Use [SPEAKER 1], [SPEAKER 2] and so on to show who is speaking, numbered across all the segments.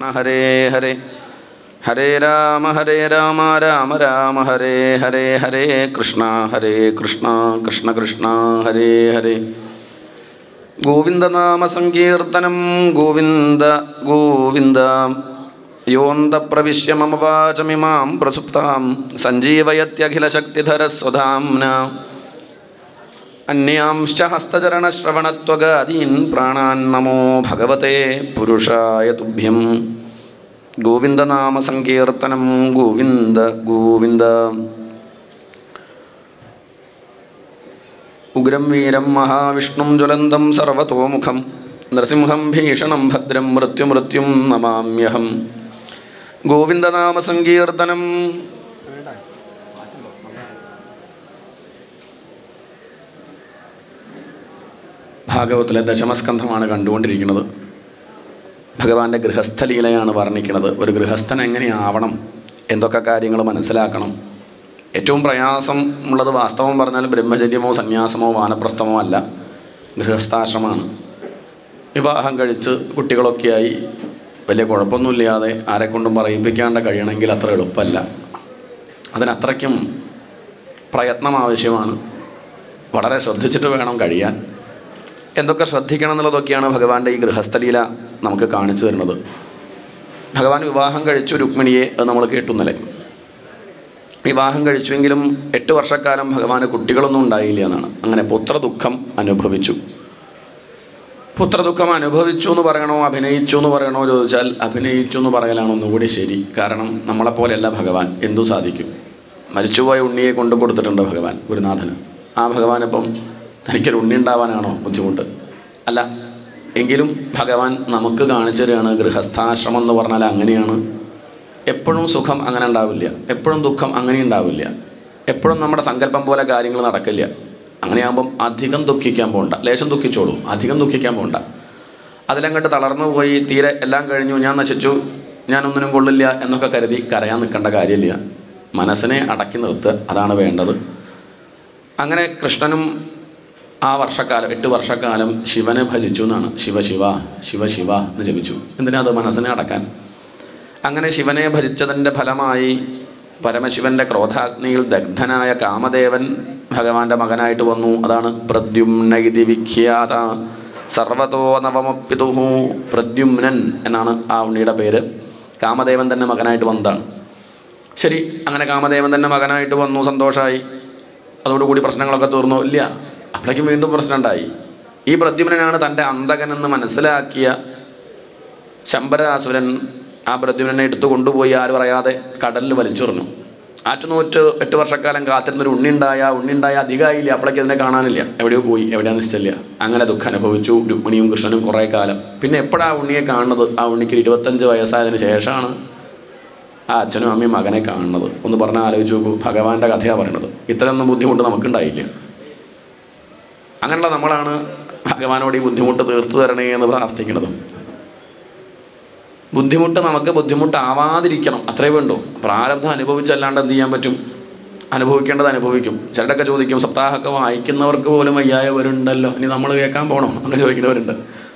[SPEAKER 1] ഹരേ ഹരേ ഹരേ രാമ ഹരേ രാമ രാമ രാമ ഹരേ ഹരേ ഹരേ കൃഷ്ണ ഹരേ കൃഷ്ണ കൃഷ്ണ കൃഷ്ണ ഹരേ ഹരേ ഗോവിന്ദനാമസങ്കീർത്തനം ഗോവിന്ദ ഗോവിന്ദ യോന്തപ്രവിശ്യ മമ വാചമിമാം പ്രസുപ്താം സഞ്ജീവയത്യഖിലശക്തിധരസ്വധാംന അന്യാംശ്ച ഹസ്തചരണശ്രവണത്വഗാദീൻ പ്രാണാൻ നമോ ഭഗവത്തെ പുരുഷായ തുഭ്യം ഗോവിന്ദനാമസങ്കീർത്തനം ഗോവിന്ദ ഗോവിന്ദ ഉഗ്രം വീരം മഹാവിഷ്ണും ജ്വലന്തം സർവതോമുഖം നൃസിംഹം ഭീഷണം ഭദ്രം മൃത്യുമൃത്യും നമാമ്യഹം ഗോവിന്ദനാമസങ്കീർത്തനം ഭാഗവത്തിലെ ദശമസ്കന്ധമാണ് കണ്ടുകൊണ്ടിരിക്കുന്നത് ഭഗവാന്റെ ഗൃഹസ്ഥലീലയാണ് വർണ്ണിക്കുന്നത് ഒരു ഗൃഹസ്ഥൻ എങ്ങനെയാവണം എന്തൊക്കെ കാര്യങ്ങൾ മനസ്സിലാക്കണം ഏറ്റവും പ്രയാസം ഉള്ളത് വാസ്തവം പറഞ്ഞാൽ ബ്രഹ്മചര്യമോ സന്യാസമോ വാനപ്രസ്ഥമോ അല്ല ഗൃഹസ്ഥാശ്രമമാണ് വിവാഹം കഴിച്ച് കുട്ടികളൊക്കെയായി വലിയ കുഴപ്പമൊന്നുമില്ലാതെ ആരെക്കൊണ്ടും പറയിപ്പിക്കാണ്ട് കഴിയണമെങ്കിൽ അത്ര എളുപ്പമല്ല അതിനത്രയ്ക്കും പ്രയത്നം ആവശ്യമാണ് വളരെ ശ്രദ്ധിച്ചിട്ട് വേണം കഴിയാൻ എന്തൊക്കെ ശ്രദ്ധിക്കണം എന്നുള്ളതൊക്കെയാണ് ഭഗവാന്റെ ഈ ഗൃഹസ്ഥലീല നമുക്ക് കാണിച്ചു തരുന്നത് ഭഗവാൻ വിവാഹം കഴിച്ചു രുക്മിണിയെ അത് നമ്മൾ കേട്ടുന്നല്ലേ വിവാഹം കഴിച്ചുവെങ്കിലും എട്ട് വർഷക്കാലം ഭഗവാന് കുട്ടികളൊന്നും ഉണ്ടായില്ല എന്നാണ് അങ്ങനെ പുത്രദുഃഖം അനുഭവിച്ചു പുത്രദുഃഖം അനുഭവിച്ചു എന്ന് പറയണോ അഭിനയിച്ചു എന്ന് പറയണോ ചോദിച്ചാൽ അഭിനയിച്ചു എന്ന് പറയലാണ് ഒന്നുകൂടി ശരി കാരണം നമ്മളെപ്പോലെയല്ല ഭഗവാൻ എന്തു സാധിക്കും മരിച്ചുപോയ ഉണ്ണിയെ കൊണ്ടു കൊടുത്തിട്ടുണ്ട് ഭഗവാൻ ഗുരുനാഥന് ആ ഭഗവാനിപ്പം തനിക്കൊരു ഉണ്ണി ഉണ്ടാവാനാണോ ബുദ്ധിമുട്ട് അല്ല എങ്കിലും ഭഗവാൻ നമുക്ക് കാണിച്ചു തരികയാണ് ഗൃഹസ്ഥാശ്രമം എന്ന് പറഞ്ഞാൽ അങ്ങനെയാണ് എപ്പോഴും സുഖം അങ്ങനെ ഉണ്ടാവില്ല എപ്പോഴും ദുഃഖം അങ്ങനെ ഉണ്ടാവില്ല എപ്പോഴും നമ്മുടെ സങ്കല്പം പോലെ കാര്യങ്ങൾ നടക്കില്ല അങ്ങനെയാകുമ്പം അധികം ദുഃഖിക്കാൻ പോകണ്ട ലേശം ദുഃഖിച്ചോളൂ അധികം ദുഃഖിക്കാൻ പോകണ്ട അതിലങ്ങോട്ട് തളർന്നു പോയി തീരെ എല്ലാം കഴിഞ്ഞു ഞാൻ നശിച്ചു ഞാനൊന്നിനും കൊള്ളില്ല എന്നൊക്കെ കരുതി കരയാൻ നിൽക്കേണ്ട കാര്യമില്ല മനസ്സിനെ അടക്കി നിർത്തുക അതാണ് വേണ്ടത് അങ്ങനെ കൃഷ്ണനും ആ വർഷക്കാലം എട്ട് വർഷക്കാലം ശിവനെ ഭജിച്ചു എന്നാണ് ശിവ ശിവ ശിവ ശിവ എന്ന് ജപിച്ചു എന്തിനാ അത് മനസ്സിനെ അടക്കാൻ അങ്ങനെ ശിവനെ ഭജിച്ചതിൻ്റെ ഫലമായി പരമശിവന്റെ ക്രോധാഗ്നിയിൽ ദഗ്ധനായ കാമദേവൻ ഭഗവാന്റെ മകനായിട്ട് വന്നു അതാണ് പ്രദ്യുമ്ന ഇതി വിഖ്യാത സർവതോ നവമപ്പിതുഹു പ്രദ്യുമ്നൻ എന്നാണ് ആ ഉണ്ണിയുടെ പേര് കാമദേവൻ തന്നെ മകനായിട്ട് വന്നതാണ് ശരി അങ്ങനെ കാമദേവൻ തന്നെ മകനായിട്ട് വന്നു സന്തോഷമായി അതോടുകൂടി പ്രശ്നങ്ങളൊക്കെ തീർന്നു ഇല്ല അപ്പോഴേക്കും വീണ്ടും പ്രശ്നം ഉണ്ടായി ഈ പ്രദ്യുമ്നാണ് തൻ്റെ അന്തകനെന്ന് മനസ്സിലാക്കിയ ശമ്പരാസുരൻ ആ പ്രദ്യുമ്നെ എടുത്തു കൊണ്ടുപോയി ആരും അറിയാതെ കടലിൽ വലിച്ചെറിഞ്ഞു ആറ്റുനൂറ്റ് എട്ട് വർഷക്കാലം കാത്തിരുന്നൊരു ഉണ്ണിണ്ടായ ആ ഉണ്ണിണ്ടായ അധികമായില്ല അപ്പോഴേക്ക് അതിനെ കാണാനില്ല എവിടെയോ പോയി എവിടെയാന്ന് നിശ്ചയില്ല അങ്ങനെ ദുഃഖം അനുഭവിച്ചു രുക്മിണിയും കൃഷ്ണനും കുറേ കാലം പിന്നെ എപ്പോഴാണ് ആ ഉണ്ണിയെ കാണുന്നത് ആ ഉണ്ണിക്ക് ഒരു ഇരുപത്തഞ്ച് വയസ്സായതിനു ശേഷമാണ് ആ അച്ഛനും അമ്മയും മകനെ കാണുന്നത് ഒന്ന് പറഞ്ഞാൽ ആലോചിച്ച് നോക്കൂ ഭഗവാന്റെ കഥയാണ് പറയണത് ഇത്രയൊന്നും ബുദ്ധിമുട്ട് നമുക്കുണ്ടായില്ല അങ്ങനെയുള്ള നമ്മളാണ് ഭഗവാനോട് ഈ ബുദ്ധിമുട്ട് തീർത്തു തരണേ എന്ന് പ്രാർത്ഥിക്കുന്നത് ബുദ്ധിമുട്ട് നമുക്ക് ബുദ്ധിമുട്ടാവാതിരിക്കണം അത്രേ വേണ്ടൂ പ്രാരബ്ധം അനുഭവിച്ചല്ലാണ്ട് എന്ത് ചെയ്യാൻ പറ്റും അനുഭവിക്കേണ്ടത് അനുഭവിക്കും ചിലരൊക്കെ ചോദിക്കും സപ്താഹമൊക്കെ വായിക്കുന്നവർക്ക് പോലും വയ്യായവരുണ്ടല്ലോ ഇനി നമ്മൾ കേൾക്കാൻ പോകണോ അങ്ങനെ ചോദിക്കുന്നവരുണ്ട്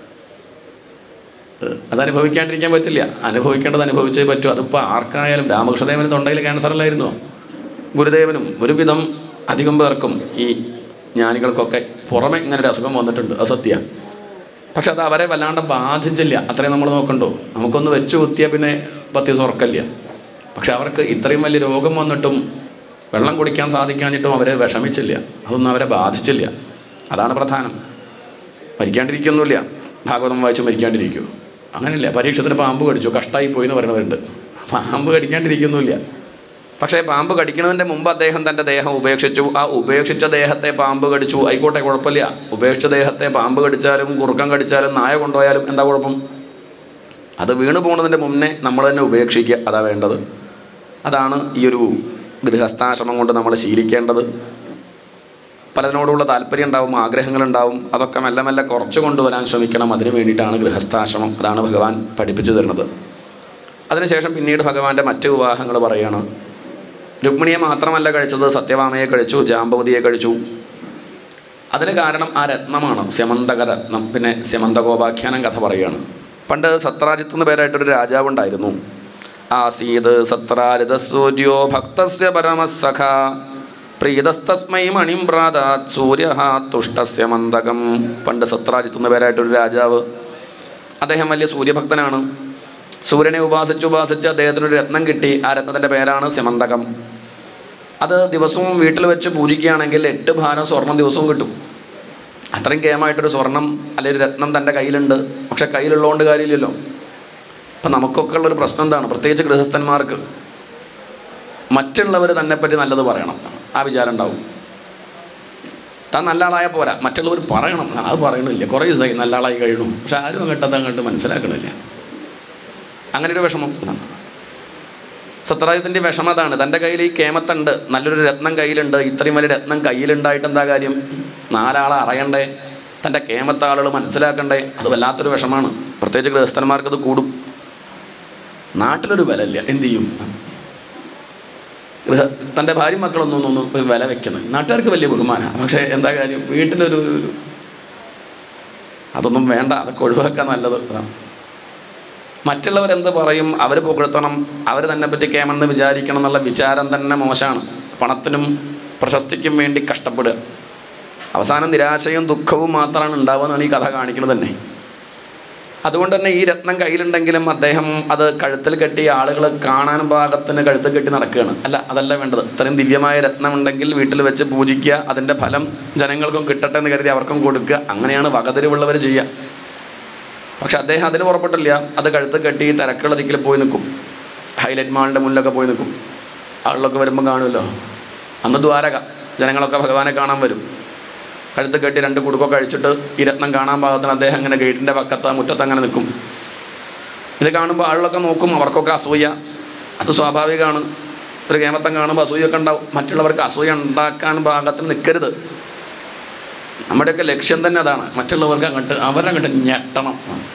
[SPEAKER 1] ഏഹ് അത് അനുഭവിക്കാണ്ടിരിക്കാൻ പറ്റില്ല അനുഭവിക്കേണ്ടത് അനുഭവിച്ചേ പറ്റൂ അതിപ്പോൾ ആർക്കായാലും രാമകൃഷ്ണദേവന് തൊണ്ടയിൽ ക്യാൻസർ അല്ലായിരുന്നോ ഗുരുദേവനും ഒരുവിധം അധികം പേർക്കും ഈ ജ്ഞാനികൾക്കൊക്കെ പുറമെ ഇങ്ങനെ ഒരു അസുഖം വന്നിട്ടുണ്ട് അത് സത്യ പക്ഷെ അത് അവരെ വല്ലാണ്ട് ബാധിച്ചില്ല അത്രയും നമ്മൾ നോക്കണ്ടോ നമുക്കൊന്ന് വെച്ച് കുത്തിയാൽ പിന്നെ പത്ത് ദിവസം ഉറക്കല്ല പക്ഷെ അവർക്ക് ഇത്രയും വലിയ രോഗം വന്നിട്ടും വെള്ളം കുടിക്കാൻ സാധിക്കാഞ്ഞിട്ടും അവരെ വിഷമിച്ചില്ല അതൊന്നും അവരെ ബാധിച്ചില്ല അതാണ് പ്രധാനം മരിക്കാണ്ടിരിക്കൊന്നുമില്ല ഭാഗവതം വായിച്ച് മരിക്കാണ്ടിരിക്കൂ അങ്ങനെയില്ല പരീക്ഷത്തിന് പാമ്പ് കടിച്ചു കഷ്ടായി പോയി എന്ന് പറയുന്നവരുണ്ട് പാമ്പ് കടിക്കാണ്ടിരിക്കുന്നില്ല പക്ഷേ പാമ്പ് കടിക്കുന്നതിൻ്റെ മുമ്പ് അദ്ദേഹം തൻ്റെ ദേഹം ഉപേക്ഷിച്ചു ആ ഉപേക്ഷിച്ച ദേഹത്തെ പാമ്പ് കടിച്ചു ആയിക്കോട്ടെ കുഴപ്പമില്ല ഉപേക്ഷിച്ച ദേഹത്തെ പാമ്പ് കടിച്ചാലും കുറുക്കം കടിച്ചാലും നായ കൊണ്ടുപോയാലും എന്താ കുഴപ്പം അത് വീണു പോകുന്നതിൻ്റെ മുന്നേ നമ്മൾ തന്നെ ഉപേക്ഷിക്കുക അതാ വേണ്ടത് അതാണ് ഈ ഒരു ഗൃഹസ്ഥാശ്രമം കൊണ്ട് നമ്മൾ ശീലിക്കേണ്ടത് പലതിനോടുള്ള താല്പര്യം ഉണ്ടാവും ആഗ്രഹങ്ങളുണ്ടാവും അതൊക്കെ മെല്ലെ മെല്ലെ കുറച്ച് കൊണ്ടുവരാൻ ശ്രമിക്കണം അതിനു വേണ്ടിയിട്ടാണ് ഗൃഹസ്ഥാശ്രമം അതാണ് ഭഗവാൻ പഠിപ്പിച്ചു തരുന്നത് അതിനുശേഷം പിന്നീട് ഭഗവാന്റെ മറ്റ് വിവാഹങ്ങൾ പറയുകയാണ് രുക്മിണിയെ മാത്രമല്ല കഴിച്ചത് സത്യഭാമയെ കഴിച്ചു ജാമ്പവതിയെ കഴിച്ചു അതിന് കാരണം ആ രത്നമാണ് സ്യമന്തക രത്നം പിന്നെ സ്യമന്തകോപാഖ്യാനം കഥ പറയുകയാണ് പണ്ട് സത്രാജിത്ത് എന്ന പേരായിട്ടൊരു രാജാവ് ഉണ്ടായിരുന്നു ആസീത് സത്രാരിത സൂര്യോ ഭക്തസ്യ പരമസഖ പ്രീതസ്തസ്മൈ മണിം പ്രാതാത് സൂര്യ തുഷ്ടസ്യ മന്ദകം പണ്ട് സത്രാജിത്ത് എന്ന പേരായിട്ടൊരു രാജാവ് അദ്ദേഹം വലിയ സൂര്യഭക്തനാണ് സൂര്യനെ ഉപാസിച്ച് ഉപാസിച്ച് അദ്ദേഹത്തിനൊരു രത്നം കിട്ടി ആ രത്നത്തിൻ്റെ പേരാണ് സിമന്തകം അത് ദിവസവും വീട്ടിൽ വെച്ച് പൂജിക്കുകയാണെങ്കിൽ എട്ട് ഭാരം സ്വർണം ദിവസവും കിട്ടും അത്രയും കേമായിട്ടൊരു സ്വർണം അല്ലെങ്കിൽ ഒരു രത്നം തൻ്റെ കയ്യിലുണ്ട് പക്ഷെ കയ്യിലുള്ളതുകൊണ്ട് കാര്യമില്ലല്ലോ അപ്പം നമുക്കൊക്കെ ഉള്ളൊരു പ്രശ്നം എന്താണ് പ്രത്യേകിച്ച് ഗൃഹസ്ഥന്മാർക്ക് മറ്റുള്ളവർ തന്നെപ്പറ്റി നല്ലത് പറയണം ആ വിചാരം ഉണ്ടാവും താൻ നല്ല ആളായ പോരാ മറ്റുള്ളവർ പറയണം അത് പറയണില്ല കുറേ ദിവസമായി നല്ല ആളായി കഴിയണു പക്ഷെ ആരും അങ്ങോട്ടത് അങ്ങോട്ട് മനസ്സിലാക്കണില്ല അങ്ങനെ ഒരു വിഷമം ഇതാണ് സത്രാജിത്തിൻ്റെ വിഷമം അതാണ് തൻ്റെ കയ്യിൽ ഈ കേമത്തുണ്ട് നല്ലൊരു രത്നം കയ്യിലുണ്ട് ഇത്രയും വലിയ രത്നം കയ്യിലുണ്ടായിട്ട് എന്താ കാര്യം നാലാളെ അറിയണ്ടേ തൻ്റെ കേമത്തെ ആളുകൾ മനസ്സിലാക്കണ്ടേ അത് വല്ലാത്തൊരു വിഷമാണ് പ്രത്യേകിച്ച് ഗൃഹസ്ഥന്മാർക്ക് അത് കൂടും നാട്ടിലൊരു വില ഇല്ല എന്ത് ചെയ്യും ഗൃഹ തൻ്റെ ഭാര്യ മക്കളൊന്നും ഒന്നും ഒരു വില വെക്കുന്നത് നാട്ടുകാർക്ക് വലിയ ബഹുമാനമാണ് പക്ഷേ എന്താ കാര്യം വീട്ടിലൊരു ഒരു ഒരു അതൊന്നും വേണ്ട അതൊക്കെ ഒഴിവാക്കാൻ നല്ലത് അതാണ് മറ്റുള്ളവരെന്ത് പറയും അവർ പുകഴ്ത്തണം അവർ തന്നെ പറ്റി കേമെന്ന് വിചാരിക്കണം എന്നുള്ള വിചാരം തന്നെ മോശമാണ് പണത്തിനും പ്രശസ്തിക്കും വേണ്ടി കഷ്ടപ്പെടുക അവസാനം നിരാശയും ദുഃഖവും മാത്രമാണ് ഉണ്ടാവുകയെന്നാണ് ഈ കഥ കാണിക്കുന്നത് തന്നെ അതുകൊണ്ട് തന്നെ ഈ രത്നം കയ്യിലുണ്ടെങ്കിലും അദ്ദേഹം അത് കഴുത്തിൽ കെട്ടി ആളുകൾ കാണാൻ പാകത്തിന് കഴുത്തിൽ കെട്ടി നടക്കുകയാണ് അല്ല അതല്ല വേണ്ടത് ഇത്രയും ദിവ്യമായ രത്നം ഉണ്ടെങ്കിൽ വീട്ടിൽ വെച്ച് പൂജിക്കുക അതിൻ്റെ ഫലം ജനങ്ങൾക്കും കിട്ടട്ടെ എന്ന് കരുതി അവർക്കും കൊടുക്കുക അങ്ങനെയാണ് വകതിരിവുള്ളവർ ചെയ്യുക പക്ഷെ അദ്ദേഹം അതിന് പുറപ്പെട്ടില്ല അത് കഴുത്ത് കെട്ടി തിരക്കുള്ള ദിക്കിൽ പോയി നിൽക്കും ഹൈലൈറ്റ് മാളിൻ്റെ മുന്നിലൊക്കെ പോയി നിൽക്കും ആളുകളൊക്കെ വരുമ്പോൾ കാണുമല്ലോ അന്ന് ദ്വാരക ജനങ്ങളൊക്കെ ഭഗവാനെ കാണാൻ വരും കഴുത്ത് കെട്ടി രണ്ട് കുടുക്കൊക്കെ അഴിച്ചിട്ട് ഈ രത്നം കാണാൻ പാകത്തിന് അദ്ദേഹം അങ്ങനെ ഗേറ്റിൻ്റെ പക്കത്ത് മുറ്റത്ത് അങ്ങനെ നിൽക്കും ഇത് കാണുമ്പോൾ ആളുകളൊക്കെ നോക്കും അവർക്കൊക്കെ അസൂയ അത് സ്വാഭാവികമാണ് ഒരു കേമത്തം കാണുമ്പോൾ അസൂയൊക്കെ ഉണ്ടാവും മറ്റുള്ളവർക്ക് അസൂയ ഉണ്ടാക്കാൻ പാകത്തിന് നിൽക്കരുത് നമ്മുടെയൊക്കെ ലക്ഷ്യം തന്നെ അതാണ് മറ്റുള്ളവർക്ക് അങ്ങോട്ട് അവരങ്ങോട്ട് ഞെട്ടണം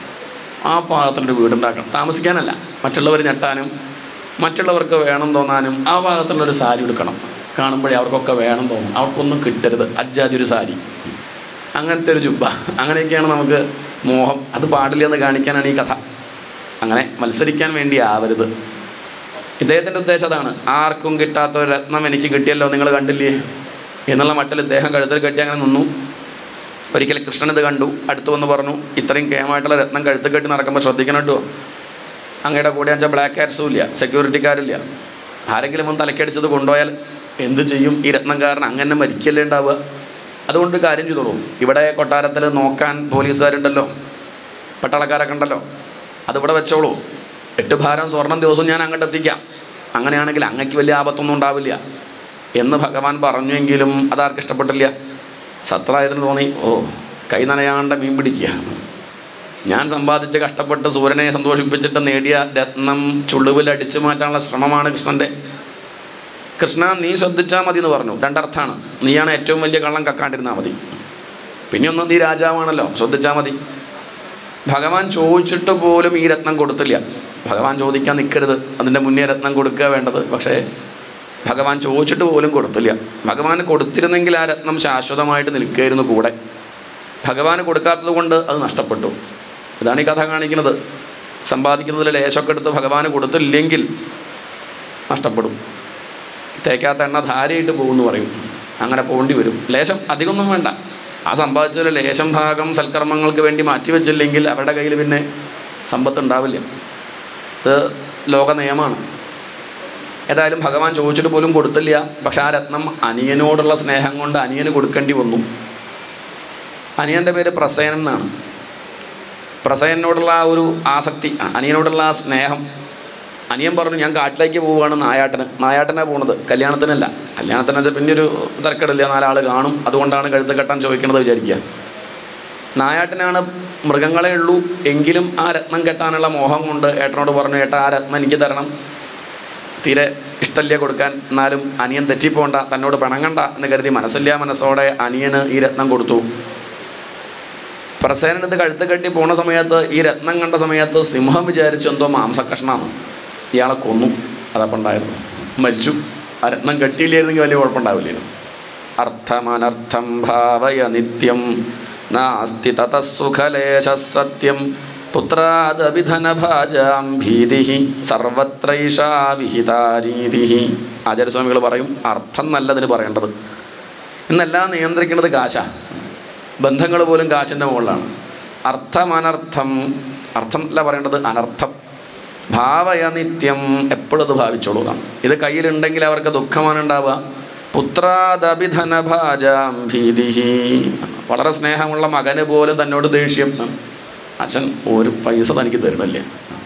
[SPEAKER 1] ആ പാകത്തിനൊരു വീടുണ്ടാക്കണം താമസിക്കാനല്ല മറ്റുള്ളവർ ഞെട്ടാനും മറ്റുള്ളവർക്ക് വേണം തോന്നാനും ആ ഭാഗത്തുള്ളൊരു സാരി എടുക്കണം കാണുമ്പോഴേ അവർക്കൊക്കെ വേണം തോന്നും അവർക്കൊന്നും കിട്ടരുത് അജ്ജാതി ഒരു സാരി അങ്ങനത്തെ ഒരു ജുബ്ബ അങ്ങനെയൊക്കെയാണ് നമുക്ക് മോഹം അത് പാടില്ല എന്ന് കാണിക്കാനാണ് ഈ കഥ അങ്ങനെ മത്സരിക്കാൻ വേണ്ടി ആവരുത് ഇദ്ദേഹത്തിൻ്റെ ഉദ്ദേശം അതാണ് ആർക്കും കിട്ടാത്ത ഒരു രത്നം എനിക്ക് കിട്ടിയല്ലോ നിങ്ങൾ കണ്ടില്ലേ എന്നുള്ള മട്ടിൽ ഇദ്ദേഹം കഴുത്തിൽ കെട്ടി അങ്ങനെ നിന്നു ഒരിക്കൽ കൃഷ്ണൻ ഇത് കണ്ടു അടുത്ത് വന്ന് പറഞ്ഞു ഇത്രയും കേമായിട്ടുള്ള രത്നം കഴുത്തിൽ കെട്ടി നടക്കുമ്പോൾ ശ്രദ്ധിക്കണം കേട്ടോ അങ്ങയുടെ കൂടെ വെച്ചാൽ ബ്ലാക്ക് ഹാറ്റ്സും ഇല്ല സെക്യൂരിറ്റിക്കാരില്ല ആരെങ്കിലും ഒന്ന് തലക്കടിച്ചത് കൊണ്ടുപോയാൽ എന്ത് ചെയ്യും ഈ രത്നംകാരൻ അങ്ങനെ മരിക്കല്ലേ ഉണ്ടാവുക അതുകൊണ്ട് കാര്യം ചെയ്തോളൂ ഇവിടെ കൊട്ടാരത്തിൽ നോക്കാൻ പോലീസുകാരുണ്ടല്ലോ പട്ടാളക്കാരൊക്കെ ഉണ്ടല്ലോ അതിവിടെ വെച്ചോളൂ എട്ട് ഭാരം സ്വർണം ദിവസം ഞാൻ അങ്ങോട്ട് എത്തിക്കാം അങ്ങനെയാണെങ്കിൽ അങ്ങക്ക് വലിയ ആപത്തൊന്നും ഉണ്ടാവില്ല എന്ന് ഭഗവാൻ പറഞ്ഞുവെങ്കിലും അതാർക്ക് ഇഷ്ടപ്പെട്ടില്ല സത്രായത്തിന് തോന്നി ഓ കൈ നനയാണ്ട മീൻ പിടിക്കുക ഞാൻ സമ്പാദിച്ച് കഷ്ടപ്പെട്ട് സൂര്യനെ സന്തോഷിപ്പിച്ചിട്ട് നേടിയ രത്നം ചുളുവിൽ അടിച്ചു മാറ്റാനുള്ള ശ്രമമാണ് കൃഷ്ണൻ്റെ കൃഷ്ണ നീ ശ്രദ്ധിച്ചാൽ മതി എന്ന് പറഞ്ഞു രണ്ടർത്ഥാണ് നീയാണ് ഏറ്റവും വലിയ കള്ളം കക്കാണ്ടിരുന്നാൽ മതി പിന്നെ ഒന്നും നീ രാജാവാണല്ലോ ശ്രദ്ധിച്ചാൽ മതി ഭഗവാൻ ചോദിച്ചിട്ട് പോലും ഈ രത്നം കൊടുത്തില്ല ഭഗവാൻ ചോദിക്കാൻ നിൽക്കരുത് അതിൻ്റെ മുന്നേ രത്നം കൊടുക്കുക വേണ്ടത് പക്ഷേ ഭഗവാൻ ചോദിച്ചിട്ട് പോലും കൊടുത്തില്ല ഭഗവാൻ കൊടുത്തിരുന്നെങ്കിൽ ആ രത്നം ശാശ്വതമായിട്ട് നിൽക്കുകയായിരുന്നു കൂടെ ഭഗവാന് കൊടുക്കാത്തത് കൊണ്ട് അത് നഷ്ടപ്പെട്ടു ഇതാണ് ഈ കഥ കാണിക്കുന്നത് സമ്പാദിക്കുന്നതിൽ ലേശമൊക്കെ എടുത്ത് ഭഗവാന് കൊടുത്തില്ലെങ്കിൽ നഷ്ടപ്പെടും തേക്കാത്ത എണ്ണ ധാരയിട്ട് പോകുമെന്ന് പറയും അങ്ങനെ പോകേണ്ടി വരും ലേശം അധികമൊന്നും വേണ്ട ആ സമ്പാദിച്ചതിൽ ലേശം ഭാഗം സൽക്കർമ്മങ്ങൾക്ക് വേണ്ടി മാറ്റിവെച്ചില്ലെങ്കിൽ അവരുടെ കയ്യിൽ പിന്നെ സമ്പത്ത് ഉണ്ടാവില്ല ഇത് ലോക നിയമമാണ് ഏതായാലും ഭഗവാൻ ചോദിച്ചിട്ട് പോലും കൊടുത്തില്ല പക്ഷെ ആ രത്നം അനിയനോടുള്ള സ്നേഹം കൊണ്ട് അനിയന് കൊടുക്കേണ്ടി വന്നു അനിയൻ്റെ പേര് പ്രസേനൻ എന്നാണ് പ്രസേനോടുള്ള ആ ഒരു ആസക്തി അനിയനോടുള്ള ആ സ്നേഹം അനിയൻ പറഞ്ഞു ഞാൻ കാട്ടിലേക്ക് പോവുകയാണ് നായാട്ടന് നായാട്ടനാണ് പോണത് കല്യാണത്തിനല്ല കല്യാണത്തിന് വെച്ചാൽ പിന്നെ ഒരു തിരക്കിടില്ല നാലാൾ കാണും അതുകൊണ്ടാണ് കഴുത്ത് കെട്ടാൻ ചോദിക്കണത് വിചാരിക്കുക നായാട്ടിനാണ് മൃഗങ്ങളെ ഉള്ളൂ എങ്കിലും ആ രത്നം കെട്ടാനുള്ള മോഹം കൊണ്ട് ഏട്ടനോട് പറഞ്ഞു ഏട്ടാ ആ രത്നം എനിക്ക് തരണം തീരെ ഇഷ്ടമില്ല കൊടുക്കാൻ എന്നാലും അനിയൻ തെറ്റിപ്പോണ്ട തന്നോട് പിണങ്ങണ്ട എന്ന് കരുതി മനസ്സില്ല മനസ്സോടെ അനിയന് ഈ രത്നം കൊടുത്തു പ്രസേനൻ ഇത് കഴുത്ത് കെട്ടി പോണ സമയത്ത് ഈ രത്നം കണ്ട സമയത്ത് സിംഹം വിചാരിച്ചു എന്തോ മാംസക്കഷ്ണമാണ് ഇയാളെ കൊന്നു അതപ്പം ഉണ്ടായിരുന്നു മരിച്ചു ആ രത്നം കെട്ടിയില്ലായിരുന്നെങ്കിൽ വലിയ കുഴപ്പമുണ്ടാവില്ലായിരുന്നു അർത്ഥമനർത്ഥം ഭാവയ നിത്യം നാസ്തി തതസുഖലേശ സത്യം പുത്രാദഭിധനഭാജാം ഭീതി സർവത്രൈഷാ വിഹിതാരീതി ആചാര്യസ്വാമികൾ പറയും അർത്ഥം നല്ലതിന് പറയേണ്ടത് ഇന്നെല്ലാം നിയന്ത്രിക്കുന്നത് കാശാ ബന്ധങ്ങൾ പോലും കാശിൻ്റെ മുകളിലാണ് അർത്ഥം അനർത്ഥം അർത്ഥം അല്ല പറയേണ്ടത് അനർത്ഥം ഭാവയ നിത്യം എപ്പോഴും അത് ഭാവിച്ചോളൂ എന്നാണ് ഇത് കയ്യിലുണ്ടെങ്കിൽ അവർക്ക് ദുഃഖമാണ് ഉണ്ടാവുക പുത്രാദഭിധനഭാജാം ഭീതി വളരെ സ്നേഹമുള്ള മകന് പോലും തന്നോട് ദേഷ്യം അച്ഛൻ ഒരു പൈസ തനിക്ക് തരണല്ലേ